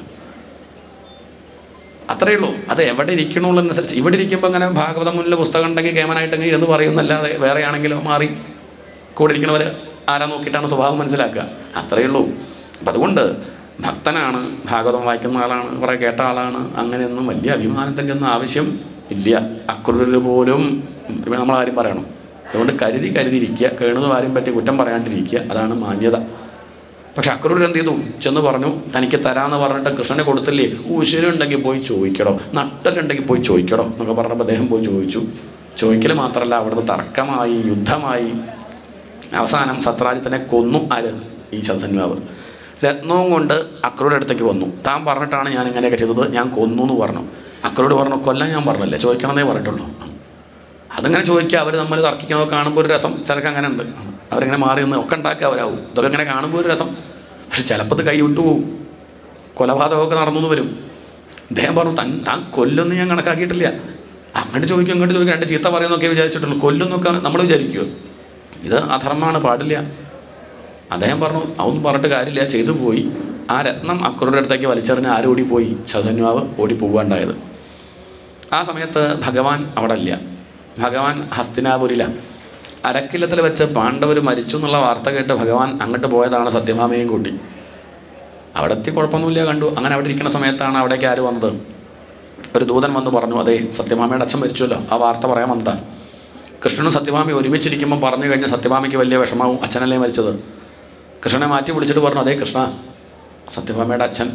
[SPEAKER 1] അത്രയേ ഉള്ളൂ അത് എവിടെ ഇരിക്കണുള്ളതനുസരിച്ച് ഇവിടെ ഇരിക്കുമ്പോൾ അങ്ങനെ ഭാഗവതം മുന്നിൽ പുസ്തകം ഉണ്ടെങ്കിൽ കേമനായിട്ട് ഇങ്ങനെ ഇരുന്ന് പറയുന്നല്ലാതെ വേറെ ആണെങ്കിലോ മാറി കൂടെ ഇരിക്കണവർ ആരാ നോക്കിയിട്ടാണ് സ്വഭാവം മനസ്സിലാക്കുക അത്രയേ ഉള്ളൂ അപ്പം അതുകൊണ്ട് ഭക്തനാണ് ഭാഗവതം വായിക്കുന്ന ആളാണ് കുറേ കേട്ട ആളാണ് അങ്ങനെയൊന്നും വലിയ അഭിമാനത്തിൻ്റെ ഒന്നും ആവശ്യം ഇല്ല അക്രൂരർ പോലും ഇപ്പം നമ്മളാരും പറയണം അതുകൊണ്ട് കരുതി കരുതിയിരിക്കുക കേണുക ആരും പറ്റി കുറ്റം പറയാണ്ടിരിക്കുക അതാണ് മാന്യത പക്ഷെ അക്രൂർ എന്ത് ചെയ്തു ചെന്ന് പറഞ്ഞു തനിക്ക് തരാമെന്ന് പറഞ്ഞിട്ട് കൃഷ്ണനെ കൊടുത്തില്ലേ ഊശ്വരം ഉണ്ടെങ്കിൽ പോയി ചോദിക്കടോ നട്ടലുണ്ടെങ്കിൽ പോയി ചോദിക്കടോ എന്നൊക്കെ പറഞ്ഞപ്പോൾ അദ്ദേഹം പോയി ചോദിച്ചു ചോദിക്കൽ മാത്രമല്ല അവിടുന്ന് തർക്കമായി യുദ്ധമായി അവസാനം സത്രാജിത്തിനെ കൊന്നു ആര് ഈ ശതന്വാവ് രത്നവും കൊണ്ട് അക്രൂരുടെ അടുത്തേക്ക് വന്നു താൻ പറഞ്ഞിട്ടാണ് ഞാൻ ഇങ്ങനെയൊക്കെ ചെയ്തത് ഞാൻ കൊന്നു എന്ന് പറഞ്ഞു അക്രൂരോട് പറഞ്ഞു കൊല്ലാൻ ഞാൻ പറഞ്ഞില്ലേ ചോദിക്കണമെന്നേ പറഞ്ഞിട്ടുള്ളൂ അതിങ്ങനെ ചോദിക്കുക അവർ നമ്മൾ തർക്കിക്കുന്നതൊക്കെ കാണുമ്പോൾ ഒരു രസം ചിലർക്ക് അങ്ങനെ ഉണ്ട് അവരിങ്ങനെ മാറി നിന്ന് ഒക്കെ ഉണ്ടാക്കുക അവരാവും ഇതൊക്കെ ഇങ്ങനെ കാണുമ്പോൾ ഒരു രസം പക്ഷെ ചിലപ്പോൾ ഇത് കൈ വിട്ടു പോകും കൊലപാതകമൊക്കെ നടന്നു എന്ന് വരും അദ്ദേഹം പറഞ്ഞു തൻ താൻ കൊല്ലൊന്നും ഞാൻ കണക്കാക്കിയിട്ടില്ല അങ്ങോട്ട് ചോദിക്കും ഇങ്ങോട്ട് ചോദിക്കും രണ്ട് ചീത്ത പറയുന്നൊക്കെ വിചാരിച്ചിട്ടുള്ളൂ കൊല്ലുന്നൊക്കെ നമ്മൾ വിചാരിക്കുമോ ഇത് അധർമ്മമാണ് പാടില്ല അദ്ദേഹം പറഞ്ഞു അതൊന്നും പറഞ്ഞിട്ട് കാര്യമില്ല ചെയ്തു പോയി ആ രത്നം അക്രൂരുടെ അടുത്തേക്ക് വലിച്ചെറിഞ്ഞ് ആരും ഓടിപ്പോയി ശതന്വാവ് ഓടിപ്പോവുകയുണ്ടായത് ആ സമയത്ത് ഭഗവാൻ അവിടെ ഇല്ല ഭഗവാൻ ഹസ്തിനാപുരിലാണ് അരക്കില്ലത്തിൽ വെച്ച് പാണ്ഡവർ മരിച്ചു എന്നുള്ള വാർത്ത കേട്ട് ഭഗവാൻ അങ്ങോട്ട് പോയതാണ് സത്യഭാമയും കൂട്ടി അവിടെ എത്തി കുഴപ്പമൊന്നുമില്ല കണ്ടു അങ്ങനെ അവിടെ ഇരിക്കുന്ന സമയത്താണ് അവിടേക്ക് ആര് വന്നത് ഒരു ദൂതൻ വന്ന് പറഞ്ഞു അതെ സത്യഭാമയുടെ അച്ഛൻ മരിച്ചുവല്ലോ ആ വാർത്ത പറയാൻ വന്നതാ കൃഷ്ണനും സത്യഭാമയും ഒരുമിച്ചിരിക്കുമ്പോൾ പറഞ്ഞു കഴിഞ്ഞാൽ സത്യഭാമയ്ക്ക് വലിയ വിഷമാവും അച്ഛനല്ലേ മരിച്ചത് കൃഷ്ണനെ മാറ്റി വിളിച്ചിട്ട് പറഞ്ഞു അതേ കൃഷ്ണ സത്യഭാമയുടെ അച്ഛൻ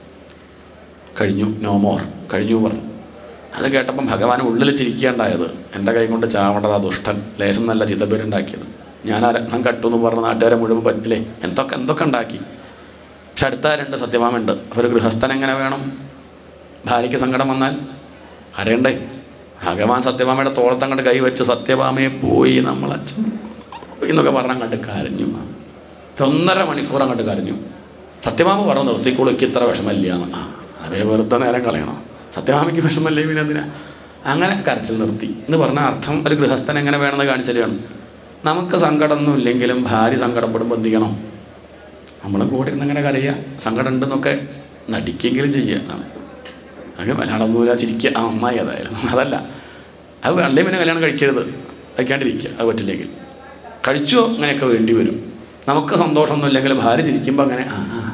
[SPEAKER 1] കഴിഞ്ഞു നോ മോർ കഴിഞ്ഞു പറഞ്ഞു അത് കേട്ടപ്പം ഭഗവാൻ ഉള്ളിൽ ചിരിക്കുകയുണ്ടായത് എൻ്റെ കൈ കൊണ്ട് ചാവേണ്ടതാ ദുഷ്ടൻ ലേശം നല്ല ചിത്തപ്പേരുണ്ടാക്കിയത് ഞാൻ ആ രത്നം കട്ടു എന്ന് പറഞ്ഞ നാട്ടുകാരെ മുഴുവൻ പറ്റില്ലേ എന്തൊക്കെ എന്തൊക്കെ ഉണ്ടാക്കി പക്ഷെ അടുത്ത രണ്ട് സത്യഭാമുണ്ട് അപ്പോൾ ഒരു ഗൃഹസ്ഥൻ എങ്ങനെ വേണം ഭാര്യയ്ക്ക് സങ്കടം വന്നാൽ അറിയണ്ടേ ഭഗവാൻ സത്യഭാമയുടെ തോളത്തങ്ങോട്ട് കൈ വെച്ച് സത്യഭാമയെ പോയി നമ്മളച്ഛൻ എന്നൊക്കെ പറഞ്ഞ് അങ്ങോട്ട് കരഞ്ഞു ഒരു ഒന്നര മണിക്കൂർ അങ്ങോട്ട് കരഞ്ഞു സത്യഭാമ പറഞ്ഞു നിർത്തിക്കോളൂ എനിക്ക് ഇത്ര വിഷമല്ല എന്ന് ആ അതേ വെറുതെ നേരം കളയണം സത്യഭാമയ്ക്ക് വിഷമല്ലേ പിന്നെ എന്തിനാ അങ്ങനെ കരച്ചിൽ നിർത്തി എന്ന് പറഞ്ഞ അർത്ഥം ഒരു ഗൃഹസ്ഥൻ എങ്ങനെ വേണമെന്ന് കാണിച്ചതാണ് നമുക്ക് സങ്കടമൊന്നും ഇല്ലെങ്കിലും ഭാര്യ സങ്കടപ്പെടുമ്പോൾ എന്ത് ചെയ്യണം നമ്മൾ കൂടെ ഇരുന്ന് അങ്ങനെ കരയുക സങ്കടം ഉണ്ടെന്നൊക്കെ നടിക്കെങ്കിലും ചെയ്യുക എന്നാണ് അങ്ങനെ മലയാളമൊന്നുമില്ല ചിരിക്കുക ആ അമ്മായി അതായിരുന്നു അതല്ല അത് വെള്ളേ പിന്നെ കല്യാണം കഴിക്കരുത് കഴിക്കാണ്ടിരിക്കുക അത് പറ്റില്ലെങ്കിൽ കഴിച്ചോ അങ്ങനെയൊക്കെ വേണ്ടി വരും നമുക്ക് സന്തോഷമൊന്നും ഇല്ലെങ്കിലും ഭാര്യ ചിരിക്കുമ്പോൾ അങ്ങനെ ആ ആ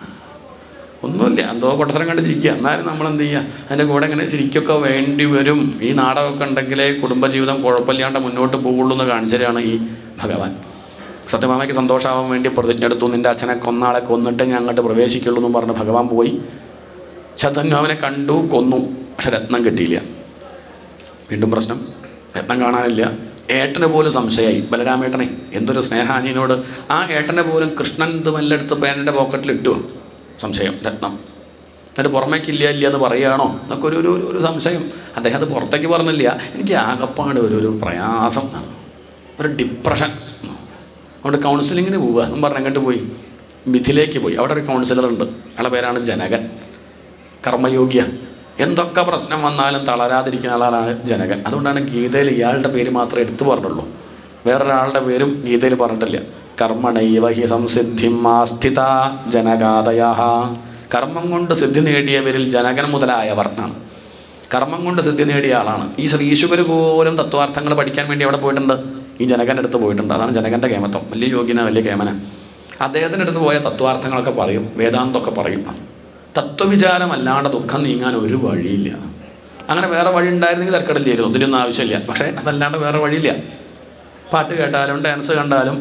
[SPEAKER 1] ഒന്നുമില്ല എന്തോ പൊട്ടത്തരം കണ്ട് ചിരിക്കുക എന്നാലും നമ്മൾ എന്ത് ചെയ്യുക അതിൻ്റെ കൂടെ ഇങ്ങനെ ചിരിക്കൊക്കെ വേണ്ടി വരും ഈ നാടകമൊക്കെ ഉണ്ടെങ്കിലേ കുടുംബജീവിതം കുഴപ്പമില്ലാണ്ട് മുന്നോട്ട് പോകുള്ളൂ എന്ന് കാണിച്ചതാണ് ഈ ഭഗവാൻ സത്യഭാമയ്ക്ക് സന്തോഷമാവാൻ വേണ്ടി പ്രതിജ്ഞ എടുത്തു നിൻ്റെ അച്ഛനെ കൊന്നാളെ കൊന്നിട്ട് ഞാൻ അങ്ങോട്ട് പ്രവേശിക്കുള്ളൂ എന്ന് പറഞ്ഞ് ഭഗവാൻ പോയി ശതന്വാവിനെ കണ്ടു കൊന്നു പക്ഷെ രത്നം കിട്ടിയില്ല വീണ്ടും പ്രശ്നം രത്നം കാണാനില്ല ഏട്ടന് പോലും സംശയമായി ബലരാമേട്ടനെ എന്തൊരു സ്നേഹാനിയനോട് ആ ഏട്ടനെ പോലും കൃഷ്ണൻ ഇത് മെല്ലെടുത്ത് പേനൻ്റെ പോക്കറ്റിൽ ഇട്ടു സംശയം രത്നം എന്നിട്ട് പുറമേക്കില്ല ഇല്ല എന്ന് പറയുകയാണോ എന്നൊക്കെ ഒരു ഒരു ഒരു സംശയം അദ്ദേഹം അത് പുറത്തേക്ക് പറഞ്ഞില്ല എനിക്ക് ആകപ്പാട് ഒരു ഒരു പ്രയാസം ഒരു ഡിപ്രഷൻ അതുകൊണ്ട് കൗൺസിലിങ്ങിന് പോവുക എന്നും പറഞ്ഞ് അങ്ങോട്ട് പോയി മിഥിലേക്ക് പോയി അവിടെ ഒരു കൗൺസിലർ ഉണ്ട് അയാളുടെ പേരാണ് ജനകൻ കർമ്മയോഗ്യ എന്തൊക്കെ പ്രശ്നം വന്നാലും തളരാതിരിക്കുന്ന ആളാണ് ജനകൻ അതുകൊണ്ടാണ് ഗീതയിൽ ഇയാളുടെ പേര് മാത്രമേ എടുത്തു പറഞ്ഞുള്ളൂ വേറൊരാളുടെ പേരും ഗീതയിൽ പറഞ്ഞിട്ടില്ല കർമ്മണൈവ ഹി സംസിദ്ധിം ആസ്ഥിത ജനകാതയ കർമ്മം കൊണ്ട് സിദ്ധി നേടിയവരിൽ ജനകൻ മുതലായവർ ആണ് കർമ്മം കൊണ്ട് സിദ്ധി നേടിയ ആളാണ് ഈ ശ്രീശുകർ പോലും തത്വാർത്ഥങ്ങൾ പഠിക്കാൻ വേണ്ടി അവിടെ പോയിട്ടുണ്ട് ഈ ജനകൻ്റെ അടുത്ത് പോയിട്ടുണ്ട് അതാണ് ജനകൻ്റെ കേമത്വം വലിയ യോഗ്യന വലിയ കേമന അദ്ദേഹത്തിൻ്റെ അടുത്ത് പോയ തത്വാർത്ഥങ്ങളൊക്കെ പറയും വേദാന്തമൊക്കെ പറയും തത്വവിചാരമല്ലാണ്ട് ദുഃഖം നീങ്ങാൻ ഒരു വഴിയില്ല അങ്ങനെ വേറെ വഴി ഉണ്ടായിരുന്നെങ്കിൽ തർക്കടില്ലായിരുന്നു ഒത്തിരിയൊന്നും ആവശ്യമില്ല പക്ഷേ അതല്ലാണ്ട് വേറെ വഴിയില്ല പാട്ട് കേട്ടാലും ഡാൻസ് കണ്ടാലും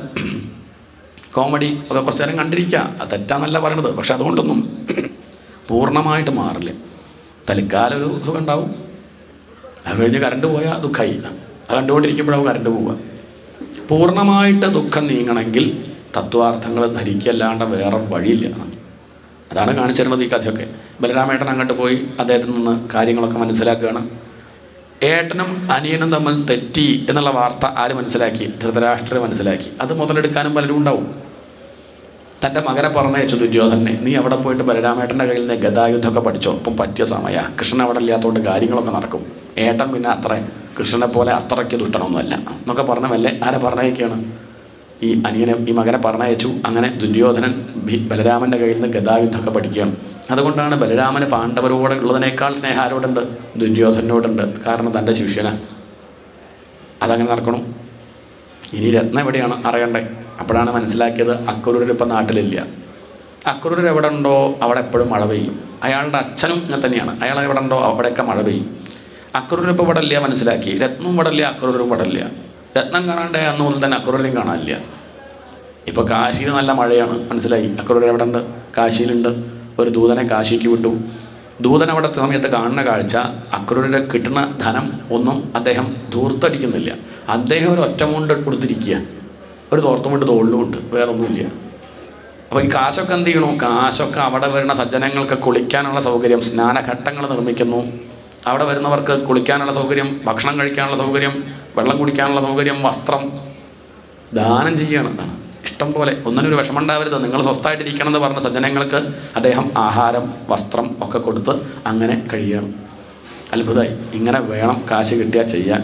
[SPEAKER 1] കോമഡി ഒക്കെ കുറച്ച് നേരം കണ്ടിരിക്കുക അത് തെറ്റാന്നല്ല പറയണത് പക്ഷെ അതുകൊണ്ടൊന്നും പൂർണ്ണമായിട്ട് മാറില്ല തൽക്കാലം ഒരു സുഖം ഉണ്ടാവും അത് കഴിഞ്ഞ് കറണ്ട് പോയാൽ ദുഃഖമായി അത് കണ്ടുകൊണ്ടിരിക്കുമ്പോഴാവും കറണ്ട് പോവുക പൂർണ്ണമായിട്ട് ദുഃഖം നീങ്ങണമെങ്കിൽ തത്വാർത്ഥങ്ങൾ ധരിക്കല്ലാണ്ട് വേറെ വഴിയില്ല അതാണ് കാണിച്ചിരുന്നത് ഈ കഥയൊക്കെ ബലരാമേട്ടൻ അങ്ങോട്ട് പോയി അദ്ദേഹത്തിൽ നിന്ന് കാര്യങ്ങളൊക്കെ മനസ്സിലാക്കുകയാണ് ഏട്ടനും അനിയനും തമ്മിൽ തെറ്റി എന്നുള്ള വാർത്ത ആര് മനസ്സിലാക്കി ധൃതരാഷ്ട്ര മനസ്സിലാക്കി അത് മുതലെടുക്കാനും പലരും ഉണ്ടാവും തൻ്റെ മകനെ പറഞ്ഞയച്ചു ദുര്യോധനെ നീ അവിടെ പോയിട്ട് ബലരാമേട്ടൻ്റെ കയ്യിൽ നിന്ന് ഗതായുദ്ധമൊക്കെ പഠിച്ചോ ഇപ്പം പറ്റിയ സമയ കൃഷ്ണൻ അവിടെ ഇല്ലാത്തതുകൊണ്ട് കാര്യങ്ങളൊക്കെ നടക്കും ഏട്ടൻ പിന്നെ അത്ര കൃഷ്ണനെ പോലെ അത്രയ്ക്ക് ദുഷ്ടനൊന്നുമല്ല എന്നൊക്കെ പറഞ്ഞ വല്ലേ ആരെ പറഞ്ഞയക്കുകയാണ് ഈ അനിയനെ ഈ മകനെ പറഞ്ഞയച്ചു അങ്ങനെ ദുര്യോധനൻ ഭി- ബലരാമൻ്റെ കയ്യിൽ നിന്ന് ഗതായുദ്ധമൊക്കെ പഠിക്കുകയാണ് അതുകൊണ്ടാണ് ബലരാമന് പാണ്ഡവരോട് ഉള്ളതിനേക്കാൾ സ്നേഹം ആരോടുണ്ട് ദുര്യോധനോടുണ്ട് കാരണം തൻ്റെ ശിഷ്യനാണ് അതങ്ങനെ നടക്കണം ഇനി രത്നം എവിടെയാണ് അറിയണ്ടേ അപ്പോഴാണ് മനസ്സിലാക്കിയത് അക്രൂരർ ഇപ്പം നാട്ടിലില്ല അക്രൂരർ എവിടെ ഉണ്ടോ അവിടെ എപ്പോഴും മഴ പെയ്യും അയാളുടെ അച്ഛനും ഇങ്ങനെ തന്നെയാണ് അയാൾ എവിടെ ഉണ്ടോ അവിടെയൊക്കെ മഴ പെയ്യും അക്രൂരർ ഇപ്പോൾ ഇവിടെ ഇല്ല മനസ്സിലാക്കി രത്നവും ഇവിടെ ഇല്ല അക്രൂരരും ഇവിടെ ഇല്ല രത്നം കാണാണ്ടേ അന്ന് മുതൽ തന്നെ അക്രൂരരെയും കാണാനില്ല ഇപ്പോൾ കാശിയിൽ നല്ല മഴയാണ് മനസ്സിലായി അക്രൂരർ എവിടെ ഉണ്ട് കാശിയിലുണ്ട് ഒരു ദൂതനെ കാശിക്ക് വിട്ടു ദൂതൻ അവിടെ സമയത്ത് കാണുന്ന കാഴ്ച അക്രൂരരെ കിട്ടുന്ന ധനം ഒന്നും അദ്ദേഹം ധൂർത്തടിക്കുന്നില്ല അദ്ദേഹം ഒരു ഒറ്റമുണ്ട് കൊടുത്തിരിക്കുക ഒരു തോർത്തുമുണ്ട് തോളിലുമുണ്ട് വേറൊന്നുമില്ല അപ്പോൾ ഈ കാശൊക്കെ എന്ത് ചെയ്യണു കാശൊക്കെ അവിടെ വരുന്ന സജ്ജനങ്ങൾക്ക് കുളിക്കാനുള്ള സൗകര്യം സ്നാനഘട്ടങ്ങൾ നിർമ്മിക്കുന്നു അവിടെ വരുന്നവർക്ക് കുളിക്കാനുള്ള സൗകര്യം ഭക്ഷണം കഴിക്കാനുള്ള സൗകര്യം വെള്ളം കുടിക്കാനുള്ള സൗകര്യം വസ്ത്രം ദാനം ചെയ്യുകയാണ് ഇഷ്ടം പോലെ ഒന്നിനൊരു വിഷമം ഉണ്ടാവരുത് നിങ്ങൾ സ്വസ്ഥമായിട്ടിരിക്കണം എന്ന് പറഞ്ഞ സജ്ജനങ്ങൾക്ക് അദ്ദേഹം ആഹാരം വസ്ത്രം ഒക്കെ കൊടുത്ത് അങ്ങനെ കഴിയണം അത്ഭുതമായി ഇങ്ങനെ വേണം കാശ് കിട്ടിയാൽ ചെയ്യാൻ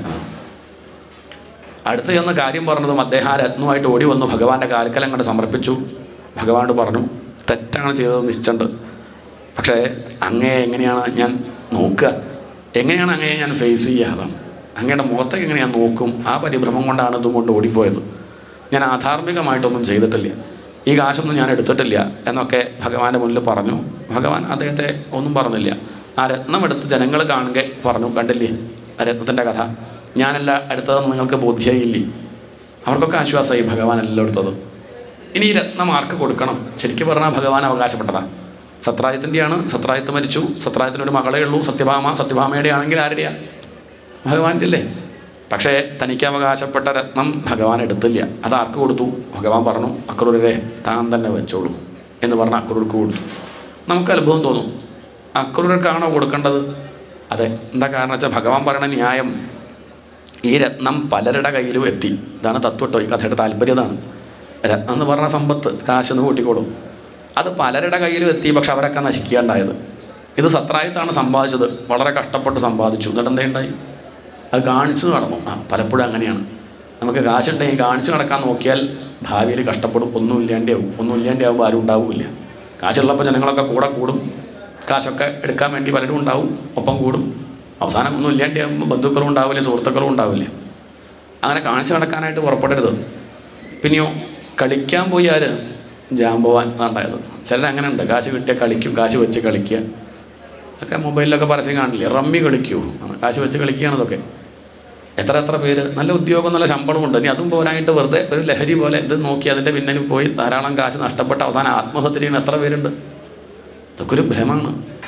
[SPEAKER 1] അടുത്ത് ചെന്ന് കാര്യം പറഞ്ഞതും അദ്ദേഹം ആ രത്നമായിട്ട് ഓടി വന്നു ഭഗവാന്റെ കാൽക്കൽ അങ്ങോട്ട് സമർപ്പിച്ചു ഭഗവാനോട് പറഞ്ഞു തെറ്റാണ് ചെയ്തത് നിശ്ചണ്ട് പക്ഷേ അങ്ങയെ എങ്ങനെയാണ് ഞാൻ നോക്കുക എങ്ങനെയാണ് അങ്ങയെ ഞാൻ ഫേസ് ചെയ്യുക അതാണ് അങ്ങയുടെ മുഖത്തേക്ക് എങ്ങനെ ഞാൻ നോക്കും ആ പരിഭ്രമം കൊണ്ടാണ് ഇതും കൊണ്ട് ഓടിപ്പോയത് ഞാൻ ആധാർമികമായിട്ടൊന്നും ചെയ്തിട്ടില്ല ഈ കാശൊന്നും ഞാൻ എടുത്തിട്ടില്ല എന്നൊക്കെ ഭഗവാന്റെ മുന്നിൽ പറഞ്ഞു ഭഗവാൻ അദ്ദേഹത്തെ ഒന്നും പറഞ്ഞില്ല ആ രത്നം എടുത്ത് ജനങ്ങൾ കാണുക പറഞ്ഞു കണ്ടില്ലേ ആ രത്നത്തിൻ്റെ കഥ ഞാനല്ല എടുത്തതെന്ന് നിങ്ങൾക്ക് ബോധ്യമായില്ലേ അവർക്കൊക്കെ ആശ്വാസമായി ഭഗവാൻ എല്ലാം എടുത്തത് ഇനി ഈ രത്നം ആർക്ക് കൊടുക്കണം ശരിക്കും പറഞ്ഞാൽ ഭഗവാൻ അവകാശപ്പെട്ടതാ സത്രാജിത്തിൻ്റെയാണ് സത്രാജിത്ത് മരിച്ചു സത്രാജിത്തിനൊരു മകളേ ഉള്ളൂ സത്യഭാമ സത്യഭാമയുടെ ആണെങ്കിൽ ആരുടെയാ ഭഗവാന്റെ അല്ലേ പക്ഷേ തനിക്ക് അവകാശപ്പെട്ട രത്നം ഭഗവാൻ എടുത്തില്ല അത് ആർക്ക് കൊടുത്തു ഭഗവാൻ പറഞ്ഞു അക്രൂരരെ താൻ തന്നെ വെച്ചോളൂ എന്ന് പറഞ്ഞ് അക്രൂർക്ക് കൊടുത്തു നമുക്ക് അത്ഭുതം തോന്നും അക്രൂരർക്കാണോ കൊടുക്കേണ്ടത് അതെ എന്താ കാരണം വെച്ചാൽ ഭഗവാൻ പറയണ ന്യായം ഈ രത്നം പലരുടെ കയ്യിലും എത്തി ഇതാണ് തത്വട്ടോ ഈ കഥയുടെ താല്പര്യം ഇതാണ് രത്നം എന്ന് പറഞ്ഞ സമ്പത്ത് കാശെന്ന് കൂട്ടിക്കോളും അത് പലരുടെ കയ്യിലും എത്തി പക്ഷെ അവരൊക്കെ നശിക്കുകയുണ്ടായത് ഇത് സത്രായത്താണ് സമ്പാദിച്ചത് വളരെ കഷ്ടപ്പെട്ട് സമ്പാദിച്ചു എന്നിട്ട് എന്തേ ഉണ്ടായി അത് കാണിച്ചു നടന്നു ആ പലപ്പോഴും അങ്ങനെയാണ് നമുക്ക് കാശുണ്ടെങ്കിൽ കാണിച്ചു നടക്കാൻ നോക്കിയാൽ ഭാവിയിൽ കഷ്ടപ്പെടും ഒന്നും ഇല്ലാണ്ടാവും ഒന്നും ഇല്ലാണ്ടാവുമ്പോൾ ആരും ഉണ്ടാവില്ല കാശുള്ളപ്പോൾ ജനങ്ങളൊക്കെ കൂടെ കൂടും കാശൊക്കെ എടുക്കാൻ വേണ്ടി പലരും ഉണ്ടാവും ഒപ്പം കൂടും അവസാനം ഒന്നും ഇല്ലാണ്ടാവുമ്പോൾ ബന്ധുക്കളും ഉണ്ടാവില്ല സുഹൃത്തുക്കളും ഉണ്ടാവില്ല അങ്ങനെ കാണിച്ചു നടക്കാനായിട്ട് പുറപ്പെടരുത് പിന്നെയോ കളിക്കാൻ പോയി ആര് ജാമ്പവാൻ ഉണ്ടായത് ചിലർ അങ്ങനെ ഉണ്ട് കാശ് കിട്ടിയാൽ കളിക്കും കാശ് വെച്ച് കളിക്കുക ഒക്കെ മൊബൈലിലൊക്കെ പരസ്യം കാണില്ലേ റമ്മി കളിക്കൂ ആണ്. കാശ് വെച്ച് കളിക്കുകയാണ് ഇതൊക്കെ എത്ര എത്ര പേര് നല്ല ഉദ്യോഗം നല്ല ശമ്പളമുണ്ട് ഇനി അതും പോരായിട്ട് വെറുതെ ഒരു ലഹരി പോലെ ഇത് നോക്കി അതിൻ്റെ പിന്നിൽ പോയി ധാരാളം കാശ് നഷ്ടപ്പെട്ട് അവസാനം ആത്മഹത്യ ചെയ്യുന്ന എത്ര പേരുണ്ട് ഇതൊക്കെ ഒരു ഭ്രമമാണ്